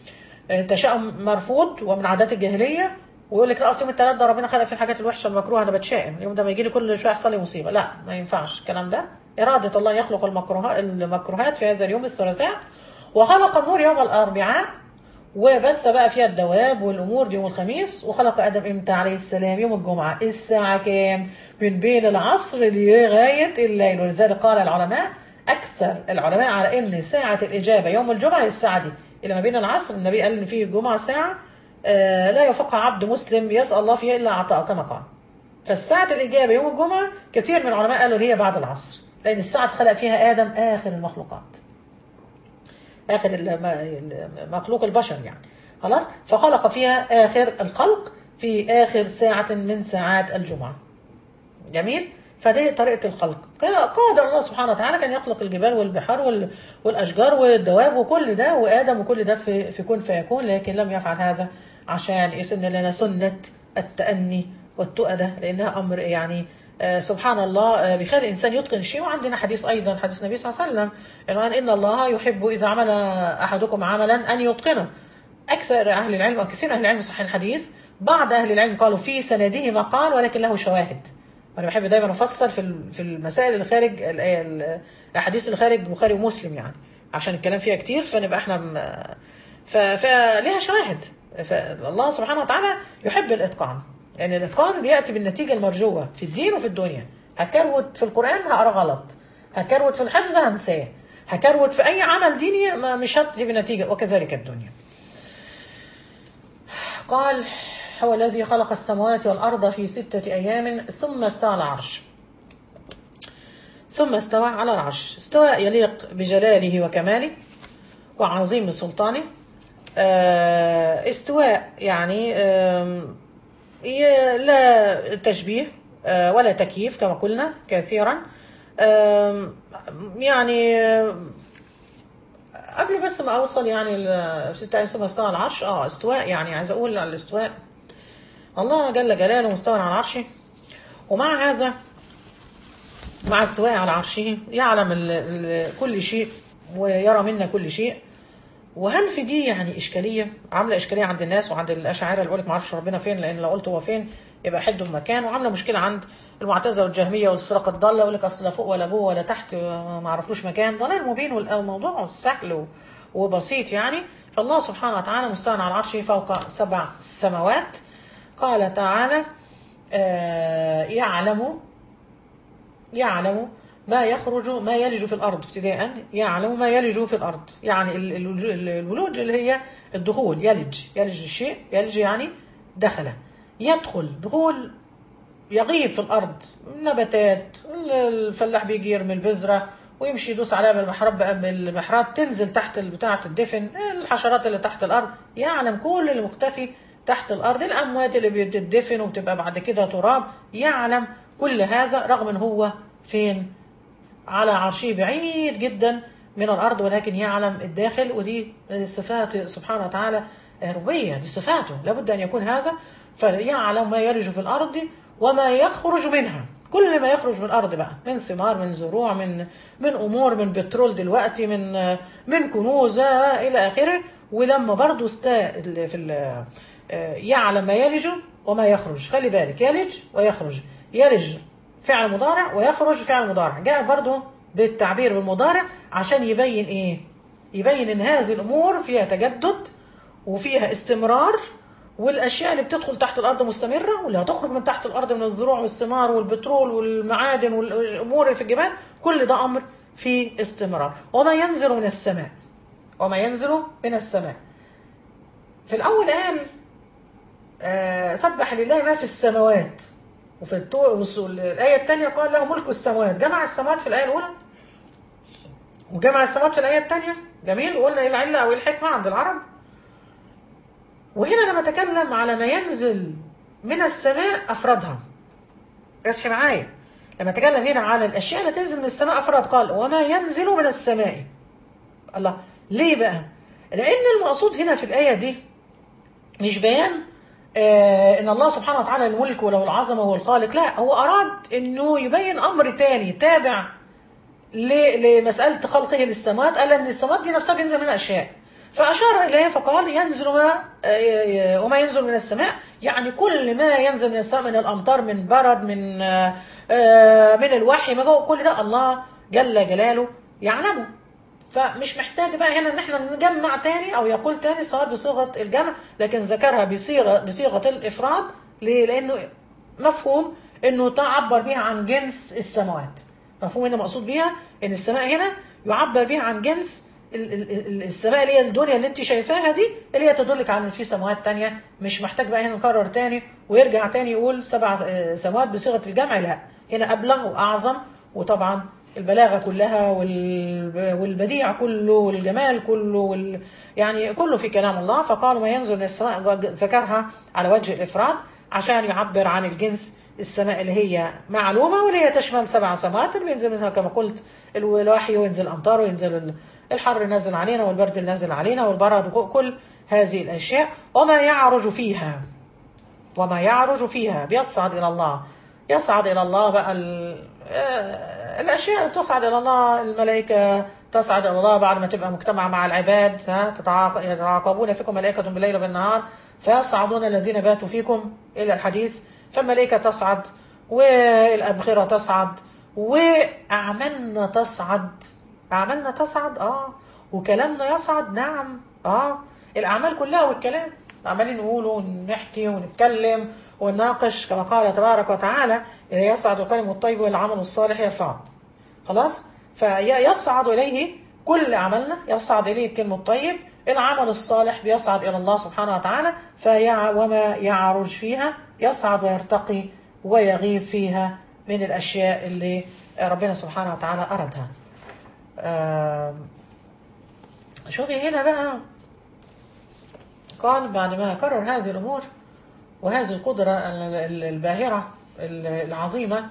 تشاؤم مرفوض ومن عادات الجاهلية ويقول لك لا اصل يوم الثلاث ده ربنا خلق فيه الحاجات الوحشه المكروهه انا بتشائم اليوم ده ما يجي لي كل شويه يحصل لي مصيبه لا ما ينفعش الكلام ده اراده الله يخلق المكروهات المكروهات في هذا اليوم الثلاثاء وخلق النور يوم الاربعاء وبث بقى فيها الدواب والامور دي يوم الخميس وخلق ادم امتى عليه السلام يوم الجمعه الساعه كام من بين العصر لغايه الليل ولذلك قال العلماء اكثر العلماء على ان ساعه الاجابه يوم الجمعه الساعه دي اللي ما بين العصر النبي قال ان فيه الجمعه ساعه آه لا يفقها عبد مسلم يسال الله فيها الا اعطاه كما قال فالساعه الاجابه يوم الجمعه كثير من العلماء قالوا هي بعد العصر لان الساعه خلق فيها ادم اخر المخلوقات اخر مخلوق البشر يعني خلاص فخلق فيها اخر الخلق في اخر ساعه من ساعات الجمعه جميل فدي طريقه الخلق قادر الله سبحانه وتعالى كان يخلق الجبال والبحار والاشجار والدواب وكل ده وادم وكل ده في في كن فيكون لكن لم يفعل هذا عشان يسن لنا سنه التاني والتؤده لانها امر يعني آه سبحان الله آه بيخلي الانسان يتقن شيء وعندنا حديث ايضا حديث النبي صلى الله عليه وسلم يعني ان الله يحب اذا عمل احدكم عملا ان يتقنه اكثر اهل العلم وكثير اهل العلم صحيح الحديث بعض اهل العلم قالوا في سنده مقال ولكن له شواهد وانا بحب دايما افسر في في المسائل اللي خارج الاحاديث اللي خارج البخاري ومسلم يعني عشان الكلام فيها كتير فنبقى احنا فليها شواهد فالله سبحانه وتعالى يحب الاتقان يعني الاتقان بياتي بالنتيجه المرجوه في الدين وفي الدنيا هكروت في القران هقرا غلط هكروت في الحفظ هنساه هكروت في اي عمل ديني مش هتجي بنتيجه وكذلك الدنيا قال هو الذي خلق السماوات والارض في سته ايام ثم استوى على العرش ثم استوى على العرش استواء يليق بجلاله وكماله وعظيم سلطانه استواء يعني لا تشبيه ولا تكييف كما قلنا كثيرا يعني قبل بس ما اوصل يعني ل- ستة آية ثم استوى على العرش اه استواء يعني عايز اقول على الاستواء الله جل جلاله مستوى على عرشه ومع هذا مع استواء على عرشه يعلم ال ال كل شيء ويرى منا كل شيء وهل في دي يعني اشكاليه عامله اشكاليه عند الناس وعند الاشاعره اللي بيقول لك ما اعرفش ربنا فين لان لو قلت هو فين يبقى حده في مكان وعامله مشكله عند المعتزله والجهميه والفرق الضاله يقول لك اصل لا فوق ولا جوه ولا تحت ما عرفلوش مكان ضلال مبين والموضوع سهل و- وبسيط يعني فالله سبحانه وتعالى مستوى على عرشه فوق سبع سماوات قال تعالى آه، يعلم يعلم ما يخرج ما يلج في الأرض ابتداء يعلم ما يلج في الأرض يعني ال- ال- ال- الولوج اللي هي الدخول يلج يلج الشيء يلج يعني دخل يدخل دخول يغيب في الأرض نباتات الفلاح بيجي يرمي البذرة ويمشي يدوس عليها بالمحراب بالمحراب تنزل تحت بتاعة الدفن الحشرات اللي تحت الأرض يعلم كل اللي مختفي تحت الأرض الأموات اللي بتدفن وبتبقى بعد كده تراب يعلم كل هذا رغم ان هو فين على عرشه بعيد جدا من الارض ولكن يعلم الداخل ودي صفات سبحانه وتعالى ربوبيه دي صفاته لابد ان يكون هذا فيعلم ما يلج في الارض وما يخرج منها كل ما يخرج من الارض بقى من ثمار من زروع من من امور من بترول دلوقتي من من كنوز الى اخره ولما برضه استا في ال- يعلم ما يلج وما يخرج خلي بالك يلج ويخرج يلج فعل مضارع ويخرج فعل مضارع جاء برضه بالتعبير بالمضارع عشان يبين ايه يبين ان هذه الامور فيها تجدد وفيها استمرار والاشياء اللي بتدخل تحت الارض مستمره واللي هتخرج من تحت الارض من الزروع والثمار والبترول والمعادن والامور اللي في الجبال كل ده امر فيه استمرار وما ينزل من السماء وما ينزل من السماء في الاول قال آه، سبح لله ما في السماوات وفي التو... الآية الثانية قال له ملك السماوات جمع السماوات في الآية الأولى وجمع السماوات في الآية الثانية جميل وقلنا إيه العلة أو إيه الحكمة عند العرب وهنا لما تكلم على ما ينزل من السماء أفردها اصحي معايا لما تكلم هنا على الأشياء اللي تنزل من السماء أفراد قال وما ينزل من السماء الله ليه بقى؟ لأن المقصود هنا في الآية دي مش بيان آه ان الله سبحانه وتعالى الملك وله العظمه وهو الخالق لا هو اراد انه يبين امر تاني تابع ل- لمساله خلقه للسماوات قال ان السماوات دي نفسها بينزل منها اشياء فاشار اليه فقال ينزل ما آه، وما ينزل من السماء يعني كل ما ينزل من السماء من الامطار من برد من آه، آه، من الوحي ما جوه كل ده الله جل جلاله يعلمه فمش محتاج بقى هنا ان احنا نجمع تاني او يقول تاني سواء بصيغه الجمع لكن ذكرها بصيغه بصيغه الافراد ليه؟ لانه مفهوم انه تعبر بها عن جنس السماوات مفهوم هنا مقصود بيها ان السماء هنا يعبر بها عن جنس ال- ال- ال- السماء اللي هي الدنيا اللي انت شايفاها دي اللي هي تدلك على ان في سماوات تانية مش محتاج بقى هنا نكرر تاني ويرجع تاني يقول سبع آه، سماوات بصيغه الجمع لا هنا ابلغ واعظم وطبعا البلاغه كلها وال- والبديع كله والجمال كله وال يعني كله في كلام الله فقالوا ما ينزل من السماء ذكرها على وجه الافراد عشان يعبر عن الجنس السماء اللي هي معلومه واللي هي تشمل سبع سماوات اللي بينزل منها كما قلت الوحي وينزل الامطار وينزل الحر نازل علينا والبرد نازل علينا والبرد وكل هذه الاشياء وما يعرج فيها وما يعرج فيها بيصعد إلى الله يصعد إلى الله بقى ال... آه، الأشياء اللي بتصعد إلى الله الملائكة تصعد إلى الله بعد ما تبقى مجتمعة مع العباد ها تتعاق- يتعاقبون فيكم ملائكة بالليل وبالنهار فيصعدون الذين باتوا فيكم إلى الحديث فالملائكة تصعد والأبخرة تصعد وأعمالنا تصعد أعمالنا تصعد آه وكلامنا يصعد نعم آه الأعمال كلها والكلام عمالين نقول ونحكي ونتكلم ونناقش كما قال تبارك وتعالى إذا يصعد الكلم الطيب والعمل الصالح يرفعه خلاص فيصعد إليه كل عملنا يصعد إليه الكلم الطيب العمل الصالح بيصعد إلى الله سبحانه وتعالى فيع وما يعرج فيها يصعد ويرتقي ويغيب فيها من الأشياء اللي ربنا سبحانه وتعالى أردها آم، شوفي هنا بقى قال بعد ما كرر هذه الأمور وهذه القدرة ال- ال- الباهرة ال- العظيمة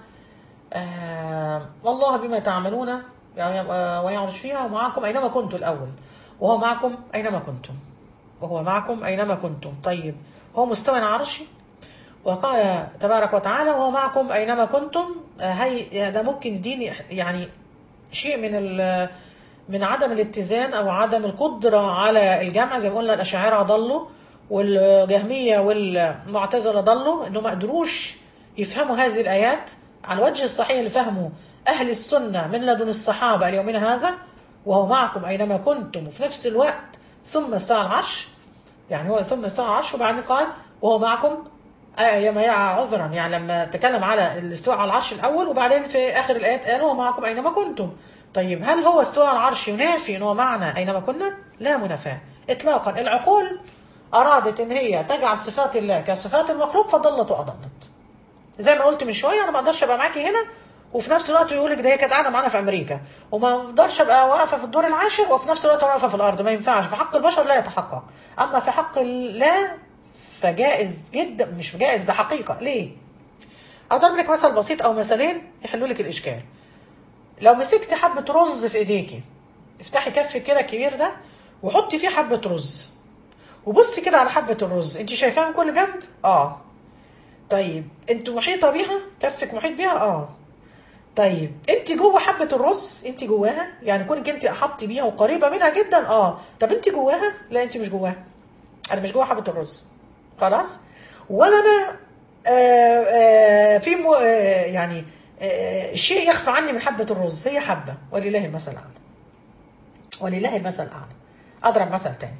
آه، والله بما تعملون يعني آه، ويعرج فيها ومعكم أينما كنتم الأول وهو معكم أينما كنتم وهو معكم أينما كنتم طيب هو مستوى على عرشه وقال تبارك وتعالى وهو معكم أينما كنتم آه، هي ده ممكن يديني يعني شيء من ال من عدم الاتزان او عدم القدره على الجمع زي ما قلنا الاشاعره ضلوا والجهميه والمعتزله ضلوا انهم ما قدروش يفهموا هذه الايات على الوجه الصحيح لفهمه اهل السنه من لدن الصحابه ليومنا هذا وهو معكم اينما كنتم وفي نفس الوقت ثم استوى على العرش يعني هو ثم استوى على العرش وبعدين قال وهو معكم يا عذرا يعني لما تكلم على الاستواء على العرش الاول وبعدين في اخر الايات قال هو معكم اينما كنتم طيب هل هو استواء على العرش ينافي ان هو معنا اينما كنا لا منافاه اطلاقا العقول ارادت ان هي تجعل صفات الله كصفات المخلوق فضلت واضلت زي ما قلت من شويه انا ما اقدرش ابقى معاكي هنا وفي نفس الوقت يقول لك ده هي كانت قاعده معانا في امريكا وما اقدرش ابقى واقفه في الدور العاشر وفي نفس الوقت واقفه في الارض ما ينفعش في حق البشر لا يتحقق اما في حق الله فجائز جدا مش جائز ده حقيقه ليه اضرب لك مثل بسيط او مثالين يحلوا لك الاشكال لو مسكت حبه رز في ايديكي افتحي كف كده كبير ده وحطي فيه حبه رز وبصي كده على حبه الرز انت شايفاها من كل جنب اه طيب انت محيطه بيها كفك محيط بيها اه طيب انت جوه حبه الرز انت جواها يعني كونك انت احطي بيها وقريبه منها جدا اه طب انت جواها لا انت مش جواها انا مش جوه حبه الرز خلاص ولا انا آآ آآ في مو آآ يعني آآ شيء يخفى عني من حبه الرز هي حبه ولله المثل الاعلى ولله المثل الاعلى اضرب مثل تاني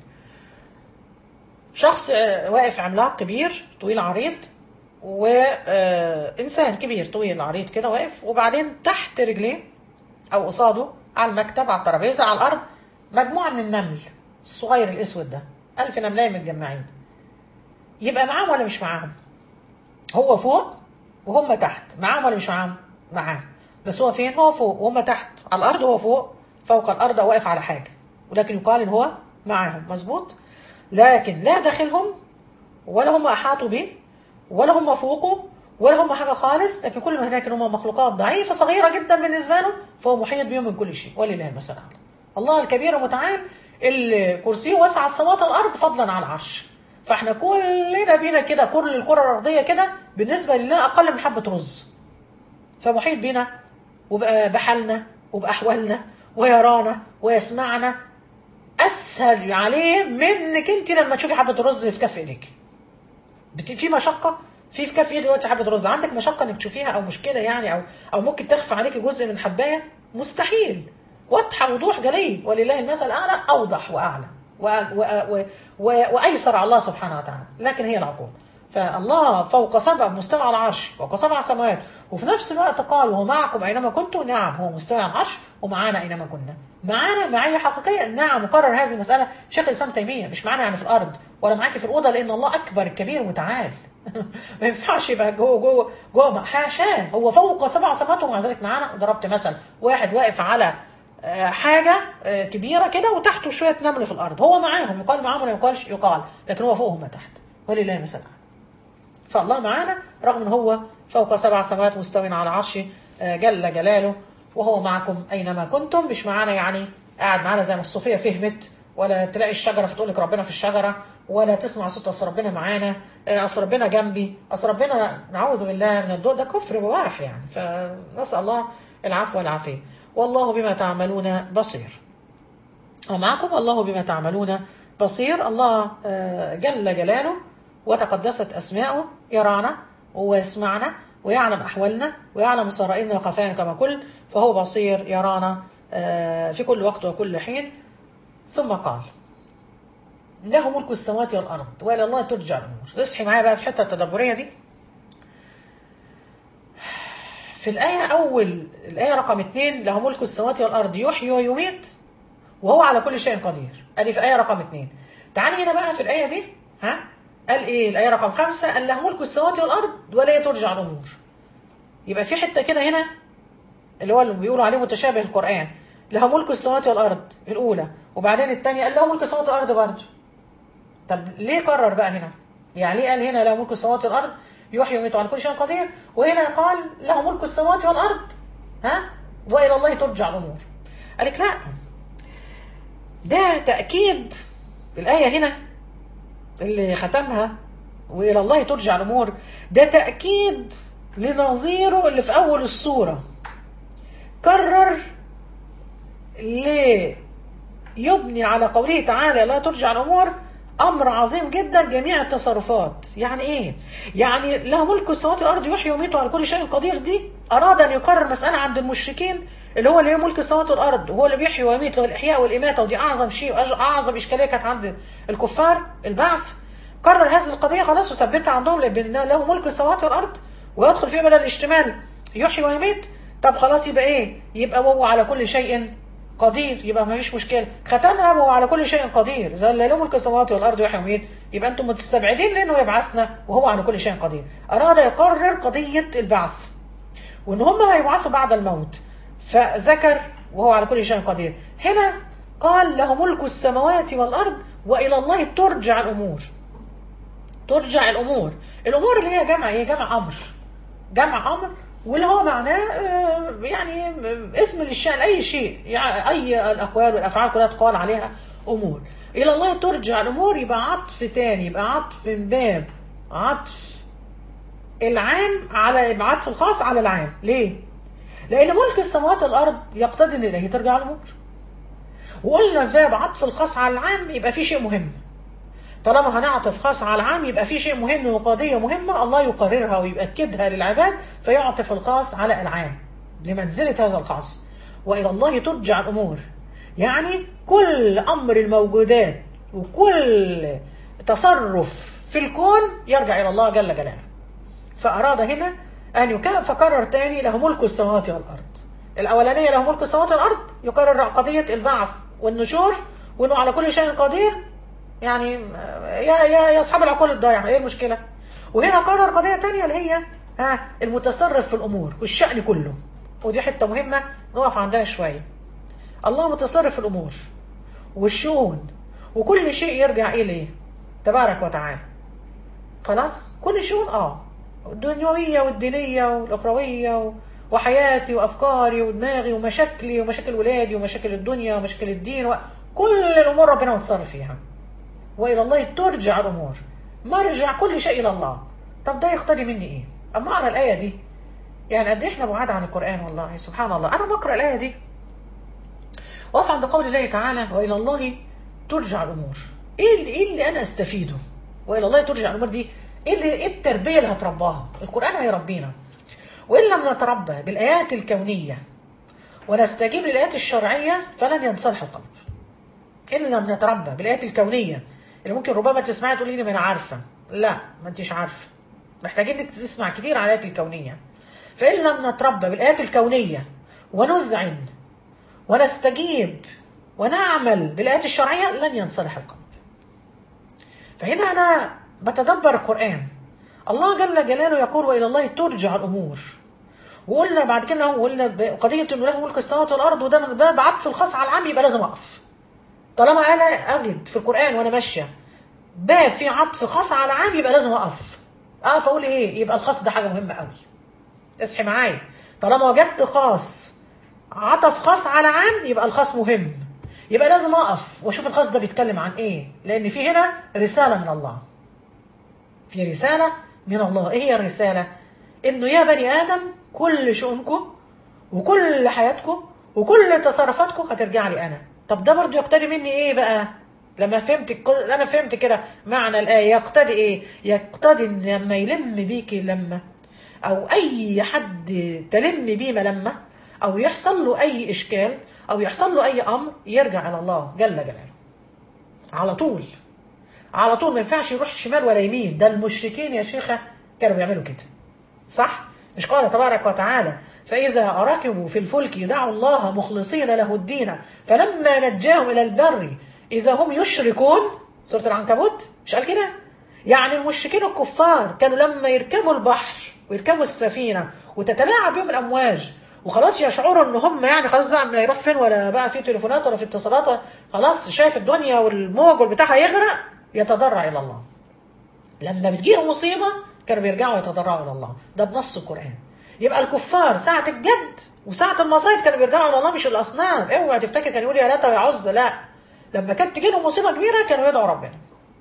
شخص واقف عملاق كبير طويل عريض وإنسان كبير طويل عريض كده واقف وبعدين تحت رجليه أو قصاده على المكتب على الترابيزة على الأرض مجموعة من النمل الصغير الأسود ده ألف نملاية متجمعين يبقى معاهم ولا مش معاهم؟ هو فوق وهم تحت معاهم ولا مش معاهم؟ معاهم بس هو فين؟ هو فوق وهم تحت على الأرض هو فوق فوق الأرض أو واقف على حاجة ولكن يقال إن هو معاهم مظبوط؟ لكن لا داخلهم ولا هم أحاطوا به ولا هم فوقه ولا هم حاجه خالص لكن كل ما هناك ان هم مخلوقات ضعيفه صغيره جدا بالنسبه له فهو محيط بهم من كل شيء ولله المثل الاعلى الله الكبير المتعال اللي كرسيه وسع السماوات والارض فضلا على العرش فاحنا كلنا بينا كده كل الكره الارضيه كده بالنسبه لله اقل من حبه رز فمحيط بينا وبحالنا وباحوالنا ويرانا ويسمعنا اسهل عليه منك انت لما تشوفي حبه الرز في كف ايديك في مشقه في في كف ايد دلوقتي حبه رز عندك مشقه انك تشوفيها او مشكله يعني او او ممكن تخفى عليك جزء من حبايه مستحيل واضحه وضوح جلي ولله المثل الاعلى اوضح واعلى و و و و وايسر على الله سبحانه وتعالى لكن هي العقول فالله فوق سبع مستوى على العرش فوق سبع سماوات وفي نفس الوقت قال وهو معكم اينما كنتم نعم هو مستوى على العرش ومعانا اينما كنا معانا معيه حقيقيه نعم مكرر هذه المساله شيخ الاسلام تيميه مش معانا يعني في الارض ولا معاكي في الاوضه لان الله اكبر الكبير متعال ما ينفعش يبقى جوه جوه جوه حاشاه هو فوق سبع سماوات ومع ذلك معانا ضربت مثل واحد واقف على حاجة كبيرة كده وتحته شوية نمل في الأرض هو معاهم يقال معاهم ولا يقالش يقال لكن هو فوقهم تحت ولله المثل فالله معانا رغم ان هو فوق سبع سماوات مستوٍ على عرشه جل جلاله وهو معكم اينما كنتم مش معانا يعني قاعد معانا زي ما الصوفيه فهمت ولا تلاقي الشجره فتقول لك ربنا في الشجره ولا تسمع صوت اصل ربنا معانا اصل ربنا جنبي اصل ربنا نعوذ بالله من الضوء ده كفر بواح يعني فنسال الله العفو والعافيه والله بما تعملون بصير ومعكم الله بما تعملون بصير الله جل جلاله وتقدست أسماؤه يرانا ويسمعنا ويعلم أحوالنا ويعلم سرائرنا وخفايانا كما كل فهو بصير يرانا في كل وقت وكل حين ثم قال له ملك السماوات والأرض وإلى الله ترجع الأمور اصحي معايا بقى في الحتة التدبرية دي في الآية أول الآية رقم اثنين له ملك السماوات والأرض يحيي ويميت وهو على كل شيء قدير أدي في آية رقم اثنين تعالي هنا بقى في الآية دي ها قال ايه الايه رقم خمسة قال له ملك السماوات والارض ولا ترجع الامور يبقى في حته كده هنا اللي هو اللي بيقولوا عليه متشابه القران له ملك السماوات والارض الاولى وبعدين الثانيه قال له ملك السماوات والارض برضه طب ليه قرر بقى هنا يعني ليه قال هنا له ملك السماوات والارض يحيي ويميت على كل شيء قدير وهنا قال له ملك السماوات والارض ها والى الله ترجع الامور قال لك لا ده تأكيد الآية هنا اللي ختمها وإلى الله ترجع الأمور ده تأكيد لنظيره اللي في أول السورة كرر ليه يبني على قوله تعالى لا ترجع الأمور أمر عظيم جدا جميع التصرفات يعني إيه؟ يعني له ملك السماوات والأرض يحيي ويميت على كل شيء قدير دي أراد أن يقرر مسألة عند المشركين اللي هو اللي ملك السماوات والأرض وهو اللي بيحيي ويميت والإحياء والإماتة ودي أعظم شيء وأعظم إشكالية كانت عند الكفار البعث قرر هذه القضية خلاص وثبتها عندهم لأن له ملك السماوات والأرض ويدخل فيه بدل الاشتمال يحيي ويميت طب خلاص يبقى إيه؟ يبقى وهو على كل شيء قدير يبقى ما فيش مشكله ختمها وهو على كل شيء قدير زي اللي له ملك السماوات والارض ويحيي ويميت يبقى انتم مستبعدين لانه يبعثنا وهو على كل شيء قدير اراد يقرر قضيه البعث وان هم هيبعثوا بعد الموت فذكر وهو على كل شيء قدير هنا قال له ملك السماوات والارض والى الله ترجع الامور ترجع الامور الامور اللي هي جمع ايه جمع امر جمع امر واللي هو معناه يعني اسم للشأن أي شيء يعني أي الأقوال والأفعال كلها تقال عليها أمور إلى الله ترجع الأمور يبقى عطف تاني يبقى عطف من باب عطف العام على يبقى عطف الخاص على العام ليه؟ لأن ملك السماوات والأرض يقتضي إن إليه ترجع الأمور وقلنا في باب عطف الخاص على العام يبقى في شيء مهم طالما هنعطف خاص على العام يبقى في شيء مهم وقضية مهمة الله يقررها ويؤكدها للعباد فيعطف الخاص على العام لمنزلة هذا الخاص وإلى الله ترجع الأمور يعني كل أمر الموجودات وكل تصرف في الكون يرجع إلى الله جل جلاله فأراد هنا أن يكافئ فقرر تاني له ملك السماوات والأرض الأولانية له ملك السماوات والأرض يقرر قضية البعث والنشور وأنه على كل شيء قدير يعني يا يا يا اصحاب العقول الضايعه ايه المشكله وهنا قرر قضيه تانية اللي هي ها المتصرف في الامور والشأن كله ودي حته مهمه نقف عندها شويه الله متصرف في الامور والشؤون وكل شيء يرجع اليه تبارك وتعالى خلاص كل الشؤون اه الدنيويه والدينيه والاخرويه وحياتي وافكاري ودماغي ومشاكلي ومشاكل ولادي ومشاكل الدنيا ومشاكل الدين وكل الامور ربنا متصرف فيها والى الله ترجع الامور مرجع كل شيء الى الله طب ده يقتضي مني ايه اما اقرا الايه دي يعني قد احنا بعاد عن القران والله سبحان الله انا بقرا الايه دي واقف عند قول الله تعالى والى الله ترجع الامور ايه اللي, إيه اللي انا استفيده والى الله ترجع الامور دي ايه اللي ايه التربيه اللي هترباها القران هيربينا وان لم نتربى بالايات الكونيه ونستجيب للايات الشرعيه فلن ينصلح القلب ان لم نتربى بالايات الكونيه اللي ممكن ربما تسمعي تقولي لي ما انا عارفه لا ما انتش عارفه محتاجين انك تسمع كتير على الايات الكونيه فان لم نتربى بالايات الكونيه ونذعن ونستجيب ونعمل بالايات الشرعيه لن ينصلح القلب فهنا انا بتدبر القران الله جل جلاله يقول والى الله ترجع الامور وقلنا بعد كده قلنا قضيه انه له ملك السماوات والارض وده من باب عطف الخاص على العام يبقى لازم اقف طالما انا اجد في القران وانا ماشيه باب فيه عطف خاص على عام يبقى لازم اقف اقف اقول ايه يبقى الخاص ده حاجه مهمه قوي اصحي معايا طالما وجدت خاص عطف خاص على عام يبقى الخاص مهم يبقى لازم اقف واشوف الخاص ده بيتكلم عن ايه لان في هنا رساله من الله في رساله من الله ايه هي الرساله انه يا بني ادم كل شؤونكم وكل حياتكم وكل تصرفاتكم هترجع لي انا طب ده برضو يقتضي مني ايه بقى لما فهمت انا فهمت كده معنى الايه يقتضي ايه يقتضي ان لما يلم بيكي لما او اي حد تلم بيه ملمه او يحصل له اي اشكال او يحصل له اي امر يرجع الى الله جل جلاله على طول على طول ما ينفعش يروح شمال ولا يمين ده المشركين يا شيخه كانوا بيعملوا كده صح مش قال تبارك وتعالى فإذا ركبوا في الفلك دعوا الله مخلصين له الدين فلما نجاهم إلى البر إذا هم يشركون سورة العنكبوت مش قال كده يعني المشركين الكفار كانوا لما يركبوا البحر ويركبوا السفينة وتتلاعب بهم الأمواج وخلاص يشعروا ان هم يعني خلاص بقى ما يروح فين ولا بقى في تليفونات ولا في اتصالات ولا خلاص شايف الدنيا والموج والبتاع هيغرق يتضرع الى الله لما بتجيهم مصيبه كانوا بيرجعوا يتضرعوا الى الله ده بنص القران يبقى الكفار ساعة الجد وساعة المصايب كانوا بيرجعوا إلى الله مش الأصنام اوعى تفتكر كان يقول يا لات ويا عز لا لما كانت تجي لهم مصيبه كبيره كانوا يدعوا ربنا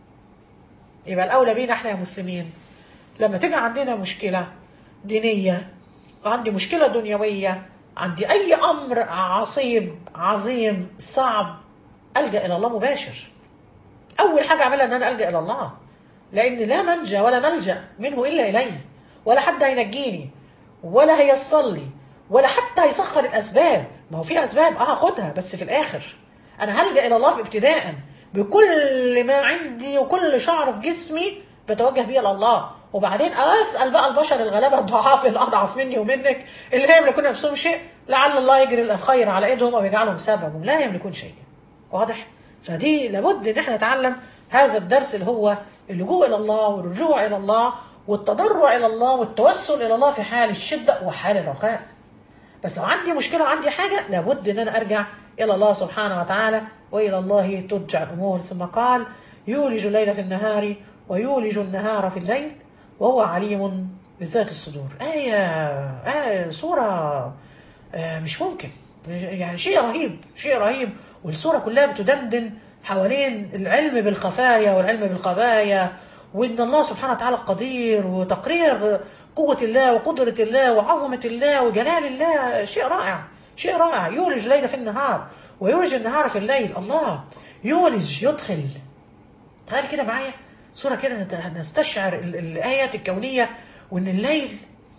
يبقى الاولى بينا احنا يا مسلمين لما تبقى عندنا مشكله دينيه وعندي مشكله دنيويه عندي اي امر عصيب عظيم صعب الجا الى الله مباشر اول حاجه اعملها ان انا الجا الى الله لان لا منجا ولا ملجا منه الا اليه ولا حد هينجيني ولا هيصل لي ولا حتى هيسخر الاسباب ما هو في اسباب اه هاخدها بس في الاخر انا هلجا الى الله في ابتداء بكل ما عندي وكل شعر في جسمي بتوجه بيه الى الله وبعدين اسال بقى البشر الغلابه الضعاف الاضعف مني ومنك اللي لا يملكون نفسهم شيء لعل الله يجري الخير على ايدهم او يجعلهم سببا لا يملكون شيء واضح فدي لابد ان احنا نتعلم هذا الدرس اللي هو اللجوء الى الله والرجوع الى الله والتضرع الى الله والتوسل الى الله في حال الشده وحال الرخاء بس لو عندي مشكله وعندي حاجه لابد ان انا ارجع الى الله سبحانه وتعالى والى الله ترجع الامور ثم قال يولج الليل في النهار ويولج النهار في الليل وهو عليم بذات الصدور آية آية سورة آه مش ممكن يعني شيء رهيب شيء رهيب والسورة كلها بتدندن حوالين العلم بالخفايا والعلم بالقبايا وان الله سبحانه وتعالى قدير وتقرير قوة الله وقدرة الله وعظمة الله وجلال الله شيء رائع شيء رائع يولج الليل في النهار ويولج النهار في الليل الله يولج يدخل تعال كده معايا صورة كده نستشعر الآيات الكونية وإن الليل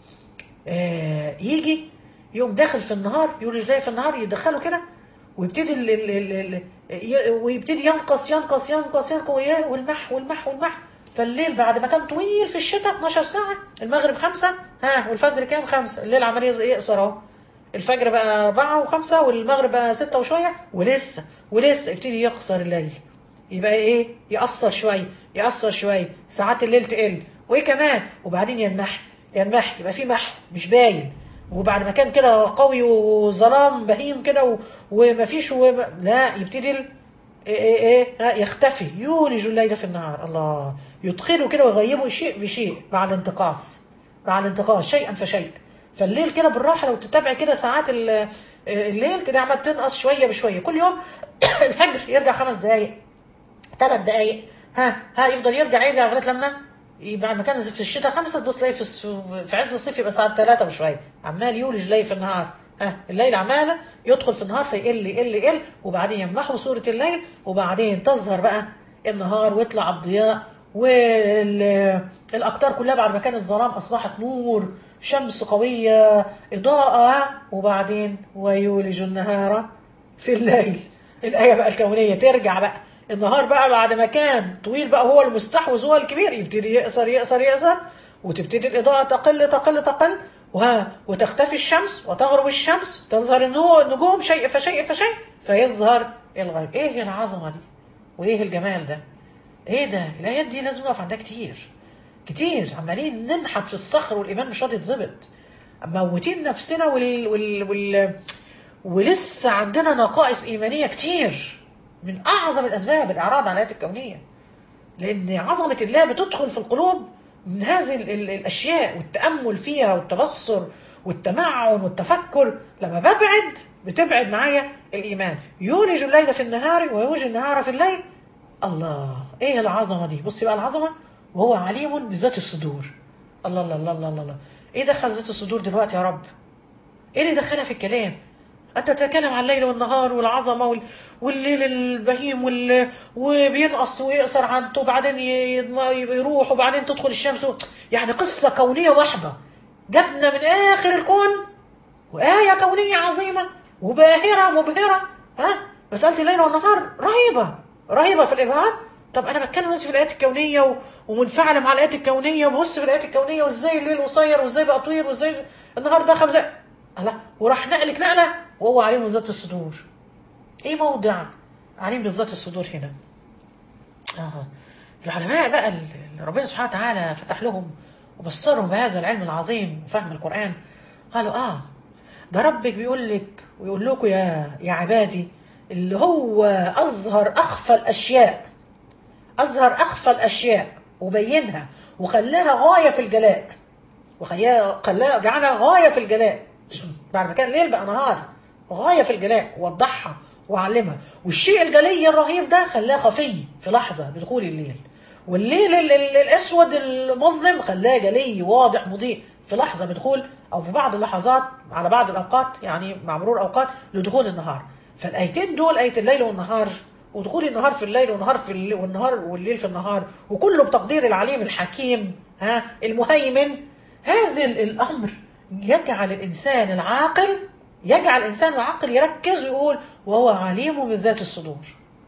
آه يجي يقوم داخل في النهار يولج الليل في النهار يدخله كده ويبتدي ال ال ال ال ويبتدي ينقص ينقص ينقص ينقص والمح والمح والمح فالليل بعد ما كان طويل في الشتاء 12 ساعة المغرب خمسة ها والفجر كام خمسة الليل عمال يقصر اهو الفجر بقى أربعة وخمسة والمغرب بقى ستة وشوية ولسه ولسه يبتدي يقصر الليل يبقى ايه يقصر شوية يقصر شوية ساعات الليل تقل وايه كمان وبعدين ينمح ينمح يبقى في مح مش باين وبعد ما كان كده قوي وظلام بهيم كده ومفيش وما لا يبتدي ايه ايه ايه يختفي يولج الليل في النهار الله يدخله كده ويغيبه شيء بشيء مع الانتقاص مع الانتقاص شيئا فشيء فالليل كده بالراحه لو تتابع كده ساعات الليل تلاقي عمال تنقص شويه بشويه كل يوم الفجر يرجع خمس دقائق ثلاث دقائق ها ها يفضل يرجع يرجع لغايه لما بعد ما كان في الشتاء خمسة تبص تلاقي في في عز الصيف يبقى ساعات ثلاثة وشوية عمال يولج ليل في النهار ها الليل عمالة يدخل في النهار فيقل يقل يقل وبعدين يمحوا صورة الليل وبعدين تظهر بقى النهار ويطلع الضياء والأقطار كلها بعد ما كان الظلام أصبحت نور شمس قوية إضاءة وبعدين ويولج النهار في الليل الآية بقى الكونية ترجع بقى النهار بقى بعد ما كان طويل بقى هو المستحوذ هو الكبير يبتدي يقصر يقصر يقصر وتبتدي الإضاءة تقل تقل تقل وها وتختفي الشمس وتغرب الشمس تظهر النجوم شيء فشيء فشيء فيظهر الغيب ايه العظمة دي وايه الجمال ده ايه ده الايات دي لازم نقف عندها كتير كتير عمالين ننحت في الصخر والايمان مش راضي يتظبط موتين نفسنا وال... وال... وال... ولسه عندنا نقائص ايمانيه كتير من اعظم الاسباب الاعراض على الايات الكونيه لان عظمه الله بتدخل في القلوب من هذه ال... ال... الاشياء والتامل فيها والتبصر والتمعن والتفكر لما ببعد بتبعد معايا الايمان يولج الليل في النهار ويولج النهار في الليل الله ايه العظمه دي بصي بقى العظمه وهو عليم بذات الصدور الله الله الله الله الله ايه دخل ذات الصدور دلوقتي يا رب ايه اللي دخلها في الكلام انت تتكلم عن الليل والنهار والعظمه وال... والليل البهيم وال... وبينقص ويقصر عنه وبعدين ي... يروح وبعدين تدخل الشمس و... يعني قصه كونيه واحده جبنا من اخر الكون وايه كونيه عظيمه وباهره مبهره ها مساله الليل والنهار رهيبه رهيبه في الابهار طب انا بتكلم دلوقتي في الايات الكونيه و... ومنفعل مع الايات الكونيه وببص في الايات الكونيه وازاي الليل قصير وازاي بقى طويل وازاي النهار ده خمسة لا وراح نقلك نقله وهو عليم بذات الصدور ايه موضع عليم بذات الصدور هنا آه. العلماء بقى اللي ربنا سبحانه وتعالى فتح لهم وبصرهم بهذا العلم العظيم وفهم القرآن قالوا اه ده ربك بيقول لك ويقول لكم يا يا عبادي اللي هو أظهر أخفى الأشياء أظهر أخفى الأشياء وبينها وخلاها غاية في الجلاء وخلاها جعلها غاية في الجلاء بعد ما كان ليل بقى نهار غاية في الجلاء وضحها وعلمها والشيء الجلي الرهيب ده خلاه خفي في لحظه بدخول الليل والليل ال- ال- الاسود المظلم خلاه جلي واضح مضيء في لحظه بدخول او في بعض اللحظات على بعض الاوقات يعني مع مرور اوقات لدخول النهار فالايتين دول ايه الليل والنهار ودخول النهار في الليل والنهار في الليل والنهار والليل في النهار وكله بتقدير العليم الحكيم ها المهيمن هذا الامر يجعل الانسان العاقل يجعل الانسان العاقل يركز ويقول وهو عليم بذات الصدور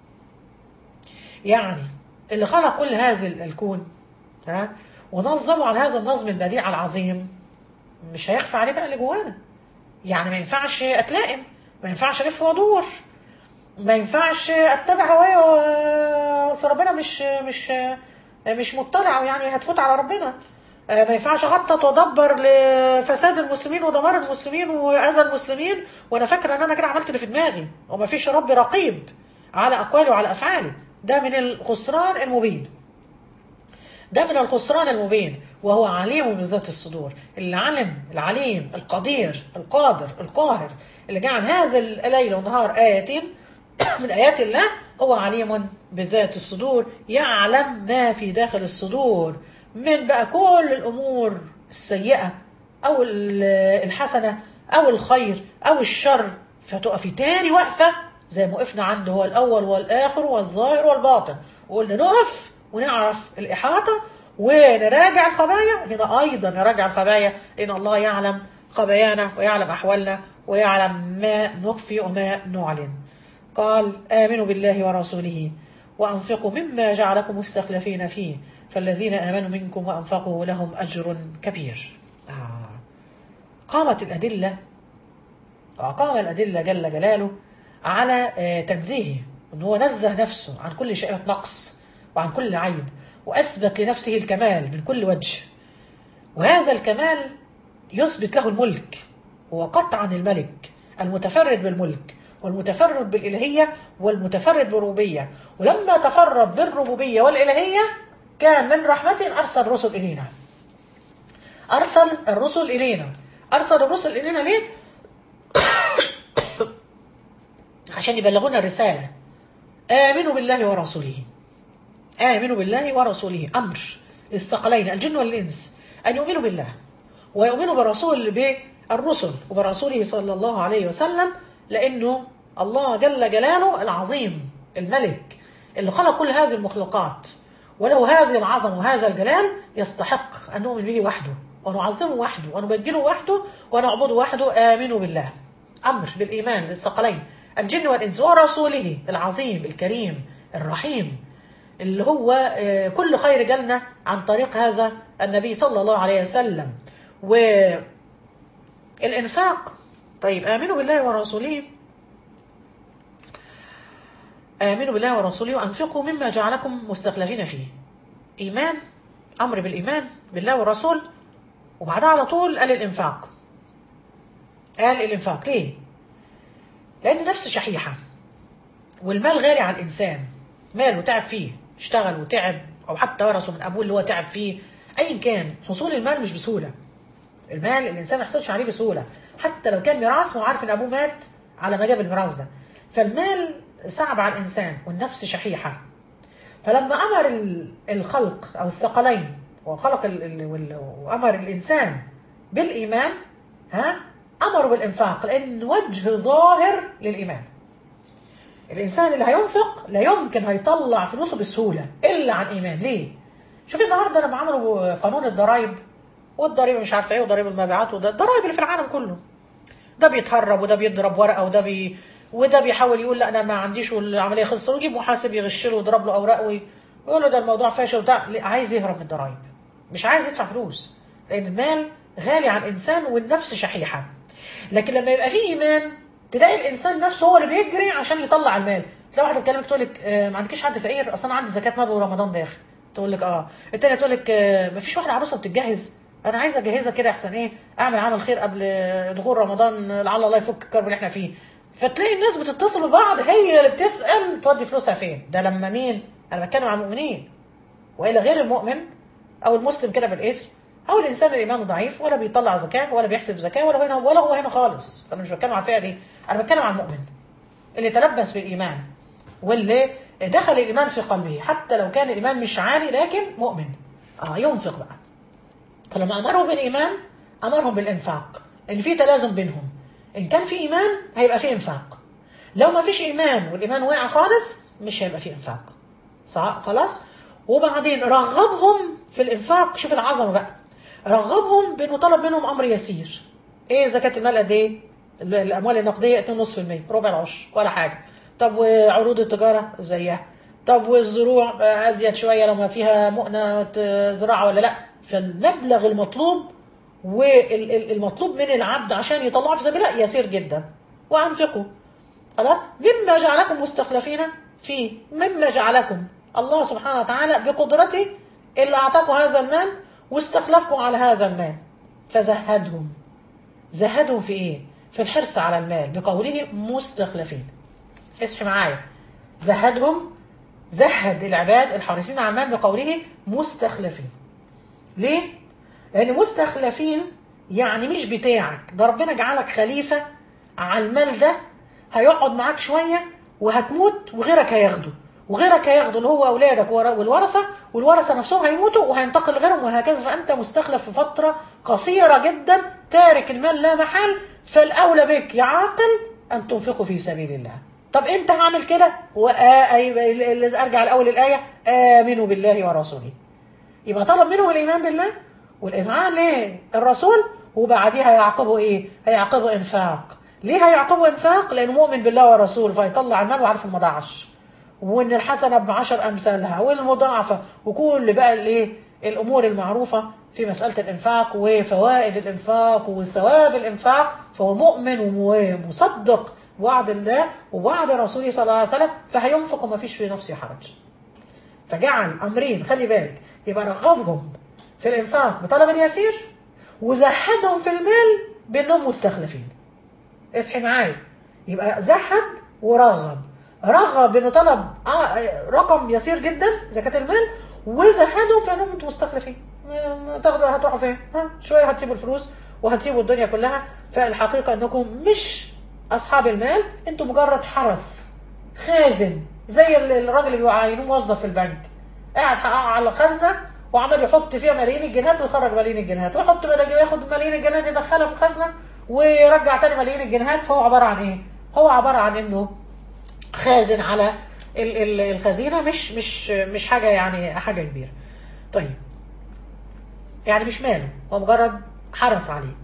يعني اللي خلق كل هذا الكون ها ونظمه على هذا النظم البديع العظيم مش هيخفى عليه بقى اللي جوانا يعني ما ينفعش اتلائم ما ينفعش الف وادور ما ينفعش اتبع هوايا و- اصل ربنا مش مش مش مطلع يعني هتفوت على ربنا آه، ما ينفعش اخطط وادبر لفساد المسلمين ودمار المسلمين واذى المسلمين وانا فاكره ان انا كده عملت اللي في دماغي وما فيش رب رقيب على اقوالي وعلى افعالي ده من الخسران المبين ده من الخسران المبين وهو عليم بذات الصدور اللي علم العليم القدير القادر القاهر اللي جعل هذا الليل والنهار آيات من آيات الله هو عليم بذات الصدور يعلم ما في داخل الصدور من بقى كل الأمور السيئة أو ال- الحسنة أو الخير أو الشر فتقفي تاني وقفة زي ما وقفنا عنده هو الأول والآخر والظاهر والباطن وقلنا نقف ونعرف الإحاطة ونراجع الخبايا هنا أيضا نراجع الخبايا لأن الله يعلم خبايانا ويعلم أحوالنا ويعلم ما نخفي وما نعلن قال آمنوا بالله ورسوله وأنفقوا مما جعلكم مستخلفين فيه فالذين آمنوا منكم وأنفقوا لهم أجر كبير آه. قامت الأدلة وأقام الأدلة جل جلاله على آه، تنزيهه أنه هو نزه نفسه عن كل شيء نقص وعن كل عيب وأثبت لنفسه الكمال من كل وجه وهذا الكمال يثبت له الملك هو قطعا الملك المتفرد بالملك والمتفرد بالإلهية والمتفرد بالربوبية ولما تفرد بالربوبية والإلهية كان من رحمته أرسل الرسل إلينا أرسل الرسل إلينا أرسل الرسل إلينا ليه؟ عشان يبلغونا الرسالة آمنوا بالله ورسوله آمنوا بالله ورسوله أمر للثقلين الجن والإنس أن يؤمنوا بالله ويؤمنوا بالرسول بالرسل وبرسوله صلى الله عليه وسلم لأنه الله جل جلاله العظيم الملك اللي خلق كل هذه المخلوقات وله هذه العظمة وهذا الجلال يستحق أن نؤمن به وحده ونعظمه وحده ونبجله وحده ونعبده وحده آمنوا بالله أمر بالإيمان للثقلين الجن والإنس ورسوله العظيم الكريم الرحيم اللي هو آه، كل خير جالنا عن طريق هذا النبي صلى الله عليه وسلم والإنفاق طيب آمنوا بالله ورسوله آمنوا بالله ورسوله وأنفقوا مما جعلكم مستخلفين فيه إيمان أمر بالإيمان بالله والرسول وبعدها على طول قال الإنفاق قال الإنفاق ليه؟ لأن النفس شحيحة والمال غالي على الإنسان مال وتعب فيه اشتغل وتعب أو حتى ورثه من أبوه اللي هو تعب فيه أيا كان حصول المال مش بسهولة المال الإنسان ما يحصلش عليه بسهولة حتى لو كان ميراث هو عارف إن أبوه مات على ما جاب الميراث ده فالمال صعب على الإنسان والنفس شحيحة فلما أمر ال- الخلق أو الثقلين وخلق ال- ال- وال- وأمر الإنسان بالإيمان ها أمروا بالإنفاق لأن وجه ظاهر للإيمان الإنسان اللي هينفق لا يمكن هيطلع فلوسه بسهولة إلا عن إيمان ليه؟ شوفي النهارده لما عملوا قانون الضرايب والضريبة مش عارفة إيه وضريبة المبيعات وده الضرايب اللي في العالم كله ده بيتهرب وده بيضرب ورقه وده بي وده بيحاول يقول لا انا ما عنديش والعمليه خلصت ويجيب محاسب يغش له ويضرب له اوراق وي- ويقول له ده الموضوع فاشل وبتاع لا، عايز يهرب من الضرايب مش عايز يدفع فلوس لان المال غالي على الانسان والنفس شحيحه لكن لما يبقى فيه ايمان تلاقي الانسان نفسه هو اللي بيجري عشان يطلع المال تلاقي واحده بتكلمك تقول لك آه ما عندكيش حد فقير اصل انا عندي زكاه مال ورمضان داخل تقول لك اه التانيه تقول لك آه ما فيش واحده عروسه بتتجهز انا عايزه اجهزها كده احسن ايه اعمل عمل خير قبل دخول رمضان لعل الله يفك الكرب اللي احنا فيه فتلاقي الناس بتتصل ببعض هي اللي بتسال تودي فلوسها فين ده لما مين انا بتكلم عن المؤمنين والا غير المؤمن او المسلم كده بالاسم او الانسان اللي ايمانه ضعيف ولا بيطلع زكاه ولا بيحسب زكاه ولا هنا ولا هو هنا خالص فانا مش بتكلم على الفئه دي انا بتكلم عن المؤمن اللي تلبس بالايمان واللي دخل الايمان في قلبه حتى لو كان الايمان مش عالي لكن مؤمن اه ينفق بقى فلما امرهم بالايمان امرهم بالانفاق ان في تلازم بينهم ان كان في ايمان هيبقى في انفاق لو ما فيش ايمان والايمان واقع خالص مش هيبقى في انفاق صح خلاص وبعدين رغبهم في الانفاق شوف العظمه بقى رغبهم بانه طلب منهم امر يسير ايه زكاه المال قد ايه ال- الاموال النقديه 2.5% ربع العشر ولا حاجه طب وعروض التجاره زيها طب والزروع آه، ازيد شويه لما فيها مؤنه آه، زراعه ولا لا فالمبلغ المطلوب والمطلوب من العبد عشان يطلعه في سبيل الله يسير جدا وانفقوا خلاص مما جعلكم مستخلفين فيه مما جعلكم الله سبحانه وتعالى بقدرته اللي اعطاكم هذا المال واستخلفكم على هذا المال فزهدهم زهدهم في ايه في الحرص على المال بقوله مستخلفين اصحي معايا زهدهم زهد العباد الحريصين على المال بقوله مستخلفين ليه لان مستخلفين يعني مش بتاعك ده ربنا جعلك خليفه على المال ده هيقعد معاك شويه وهتموت وغيرك هياخده وغيرك هياخده اللي هو اولادك ور- والورثه والورثه نفسهم هيموتوا وهينتقل لغيرهم وهكذا فانت مستخلف في فتره قصيره جدا تارك المال لا محل فالاولى بك يا عاقل ان تنفقوا في سبيل الله طب امتى هعمل كده وآ... اللي ارجع الاول الايه امنوا بالله ورسوله يبقى طلب منهم الايمان بالله والاذعان للرسول وبعديها هيعقبوا ايه؟ هيعقبوا انفاق. ليه هيعقبوا انفاق؟ لانه مؤمن بالله ورسوله فيطلع المال وعارف إنه ما ضاعش. وان الحسنه بعشر امثالها والمضاعفه وكل بقى الايه؟ الامور المعروفه في مساله الانفاق وفوائد الانفاق وثواب الانفاق فهو مؤمن ومصدق وعد الله ووعد رسوله صلى الله عليه وسلم فهينفق وما فيش في نفسه حرج. فجعل امرين خلي بالك يبقى رغبهم في الانفاق بطلب يسير وزهدهم في المال بانهم مستخلفين اصحي معايا يبقى زهد ورغب رغب بانه طلب آه رقم يسير جدا زكاة المال وزهدهم في انهم انتم مستخلفين آه، تاخدوا هتروحوا فين؟ ها شويه هتسيبوا الفلوس وهتسيبوا الدنيا كلها فالحقيقه انكم مش اصحاب المال انتم مجرد حرس خازن زي ال- الراجل اللي بيعينوه موظف في البنك قاعد على الخزنه وعمال يحط فيها ملايين الجنيهات ويخرج ملايين الجنيهات ويحط ملايين ياخد ملايين الجنيهات يدخلها في الخزنه ويرجع تاني ملايين الجنيهات فهو عباره عن ايه؟ هو عباره عن انه خازن على ال- ال- الخزينه مش مش مش حاجه يعني حاجه كبيره. طيب يعني مش ماله هو مجرد حرس عليه.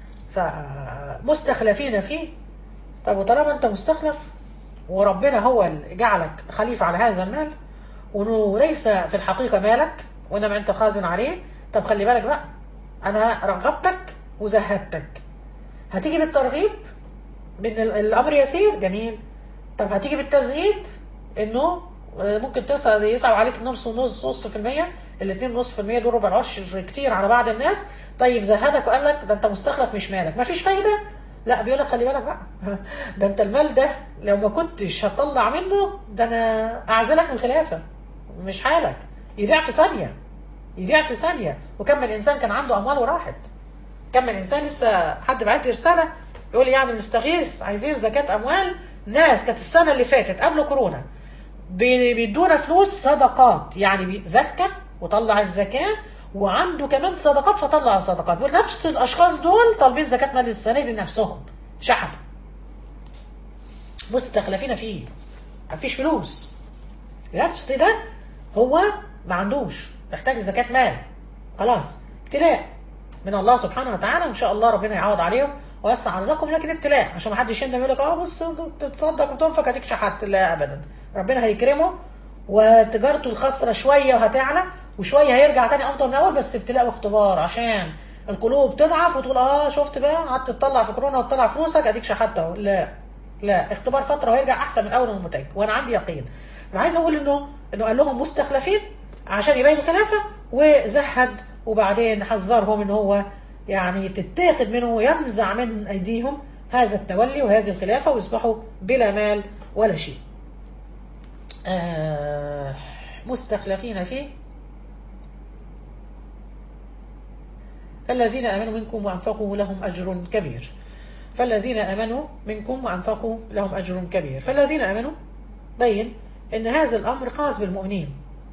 فمستخلفين فيه طب وطالما انت مستخلف وربنا هو اللي جعلك خليفه على هذا المال وانه ليس في الحقيقه مالك وانما انت خازن عليه طب خلي بالك بقى انا رغبتك وزهدتك هتيجي بالترغيب بان ال- الامر يسير جميل طب هتيجي بالتزهيد انه آه، ممكن تصل يصعب عليك نص ونص نص في المية الاثنين نص في المية دول ربع العشر كتير على بعض الناس طيب زهدك وقال لك ده انت مستخلف مش مالك مفيش فايدة لا بيقول لك خلي بالك بقى ده انت المال ده لو ما كنتش هتطلع منه ده انا اعزلك من الخلافة مش حالك يضيع في ثانية يضيع في ثانية وكم من انسان كان عنده اموال وراحت كم من انسان لسه حد بعت لي رساله يقول لي يعني نستغيث عايزين زكاه اموال ناس كانت السنه اللي فاتت قبل كورونا بي- بيدونا فلوس صدقات يعني بيزكى وطلع الزكاه وعنده كمان صدقات فطلع الصدقات ونفس الاشخاص دول طالبين زكاه مال السنه دي لنفسهم شحنوا مستخلفين فيه مفيش فلوس نفس ده هو ما عندوش محتاج زكاة مال خلاص ابتلاء من الله سبحانه وتعالى وان شاء الله ربنا يعوض عليهم ويوسع رزقهم لكن ابتلاء عشان ما حدش يندم يقول لك اه بص انت بتتصدق وتنفق هديك شحات لا ابدا ربنا هيكرمه وتجارته الخاسره شويه وهتعلى وشويه هيرجع تاني افضل من الاول بس ابتلاء واختبار عشان القلوب تضعف وتقول اه شفت بقى قعدت تطلع في كورونا وتطلع فلوسك اديك شحات اهو لا لا اختبار فتره وهيرجع احسن من اول من المتاج وانا عندي يقين انا عايز اقول انه انه قال لهم مستخلفين عشان يبين الخلافه وزهد وبعدين حذرهم ان هو يعني تتاخد منه وينزع من ايديهم هذا التولي وهذه الخلافه ويصبحوا بلا مال ولا شيء. آه مستخلفين فيه فالذين امنوا منكم وانفقوا لهم اجر كبير. فالذين امنوا منكم وانفقوا لهم اجر كبير فالذين امنوا بين ان هذا الامر خاص بالمؤمنين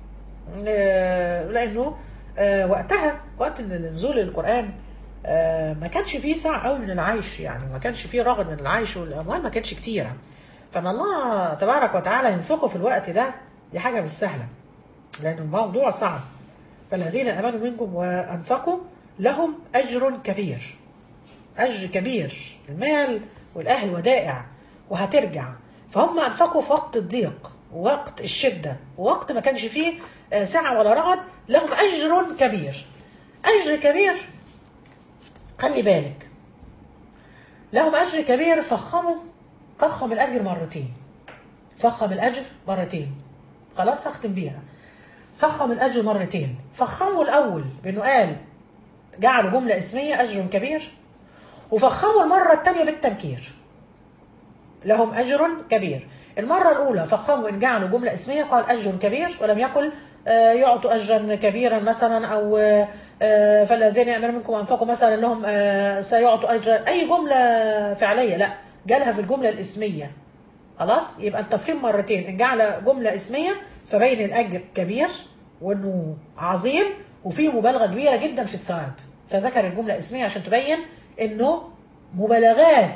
آه، لانه آه، وقتها وقت إن نزول القران آه، ما كانش فيه سعة قوي من العيش يعني ما كانش فيه رغد من العيش والاموال ما كانتش كتيره فان الله تبارك وتعالى ينفقه في الوقت ده دي حاجه مش سهله لان الموضوع صعب فالذين امنوا منكم وانفقوا لهم اجر كبير اجر كبير المال والاهل ودائع وهترجع فهم انفقوا في وقت الضيق ووقت الشده ووقت ما كانش فيه آه، سعه ولا رغد لهم اجر كبير اجر كبير خلي بالك لهم اجر كبير فخموا فخم الاجر مرتين فخم الاجر مرتين خلاص هختم بيها فخم الاجر مرتين فخموا الاول بانه قال جعلوا جمله اسميه اجر كبير وفخموا المره الثانيه بالتنكير لهم اجر كبير المره الاولى فخموا ان جعلوا جمله اسميه قال اجر كبير ولم يقل آه، يعطوا اجرا كبيرا مثلا او آه، آه، فالذين يامنون منكم وانفقوا مثلا لهم آه، سيعطوا اجرا اي جمله فعليه لا جالها في الجمله الاسميه خلاص يبقى التفخيم مرتين ان جعل جمله اسميه فبين الاجر كبير وانه عظيم وفيه مبالغه كبيره جدا في الثواب فذكر الجمله الاسميه عشان تبين انه مبالغات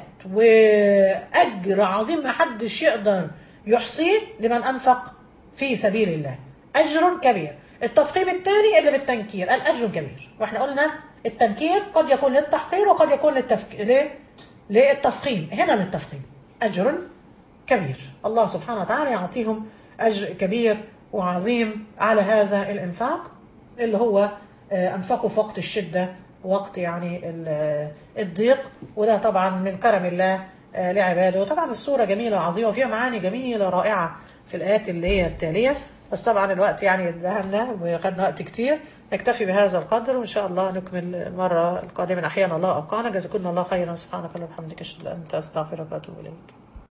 واجر عظيم ما حدش يقدر يحصيه لمن انفق في سبيل الله اجر كبير التفخيم الثاني اللي بالتنكير قال اجر كبير واحنا قلنا التنكير قد يكون للتحقير وقد يكون للتفك... ل... للتفخيم هنا للتفخيم اجر كبير الله سبحانه وتعالى يعطيهم أجر كبير وعظيم على هذا الإنفاق اللي هو آه، أنفقوا في وقت الشدة وقت يعني ال- آه، الضيق وده طبعا من كرم الله آه، لعباده وطبعا السورة جميلة وعظيمة وفيها معاني جميلة رائعة في الآيات اللي هي التالية بس طبعا الوقت يعني انتهى وخدنا وقت كتير نكتفي بهذا القدر وإن شاء الله نكمل المرة القادمة أحيانا الله أبقانا جزاكم الله خيرا سبحانك اللهم وبحمدك أشهد أن لا إله إلا أنت أستغفرك وأتوب إليك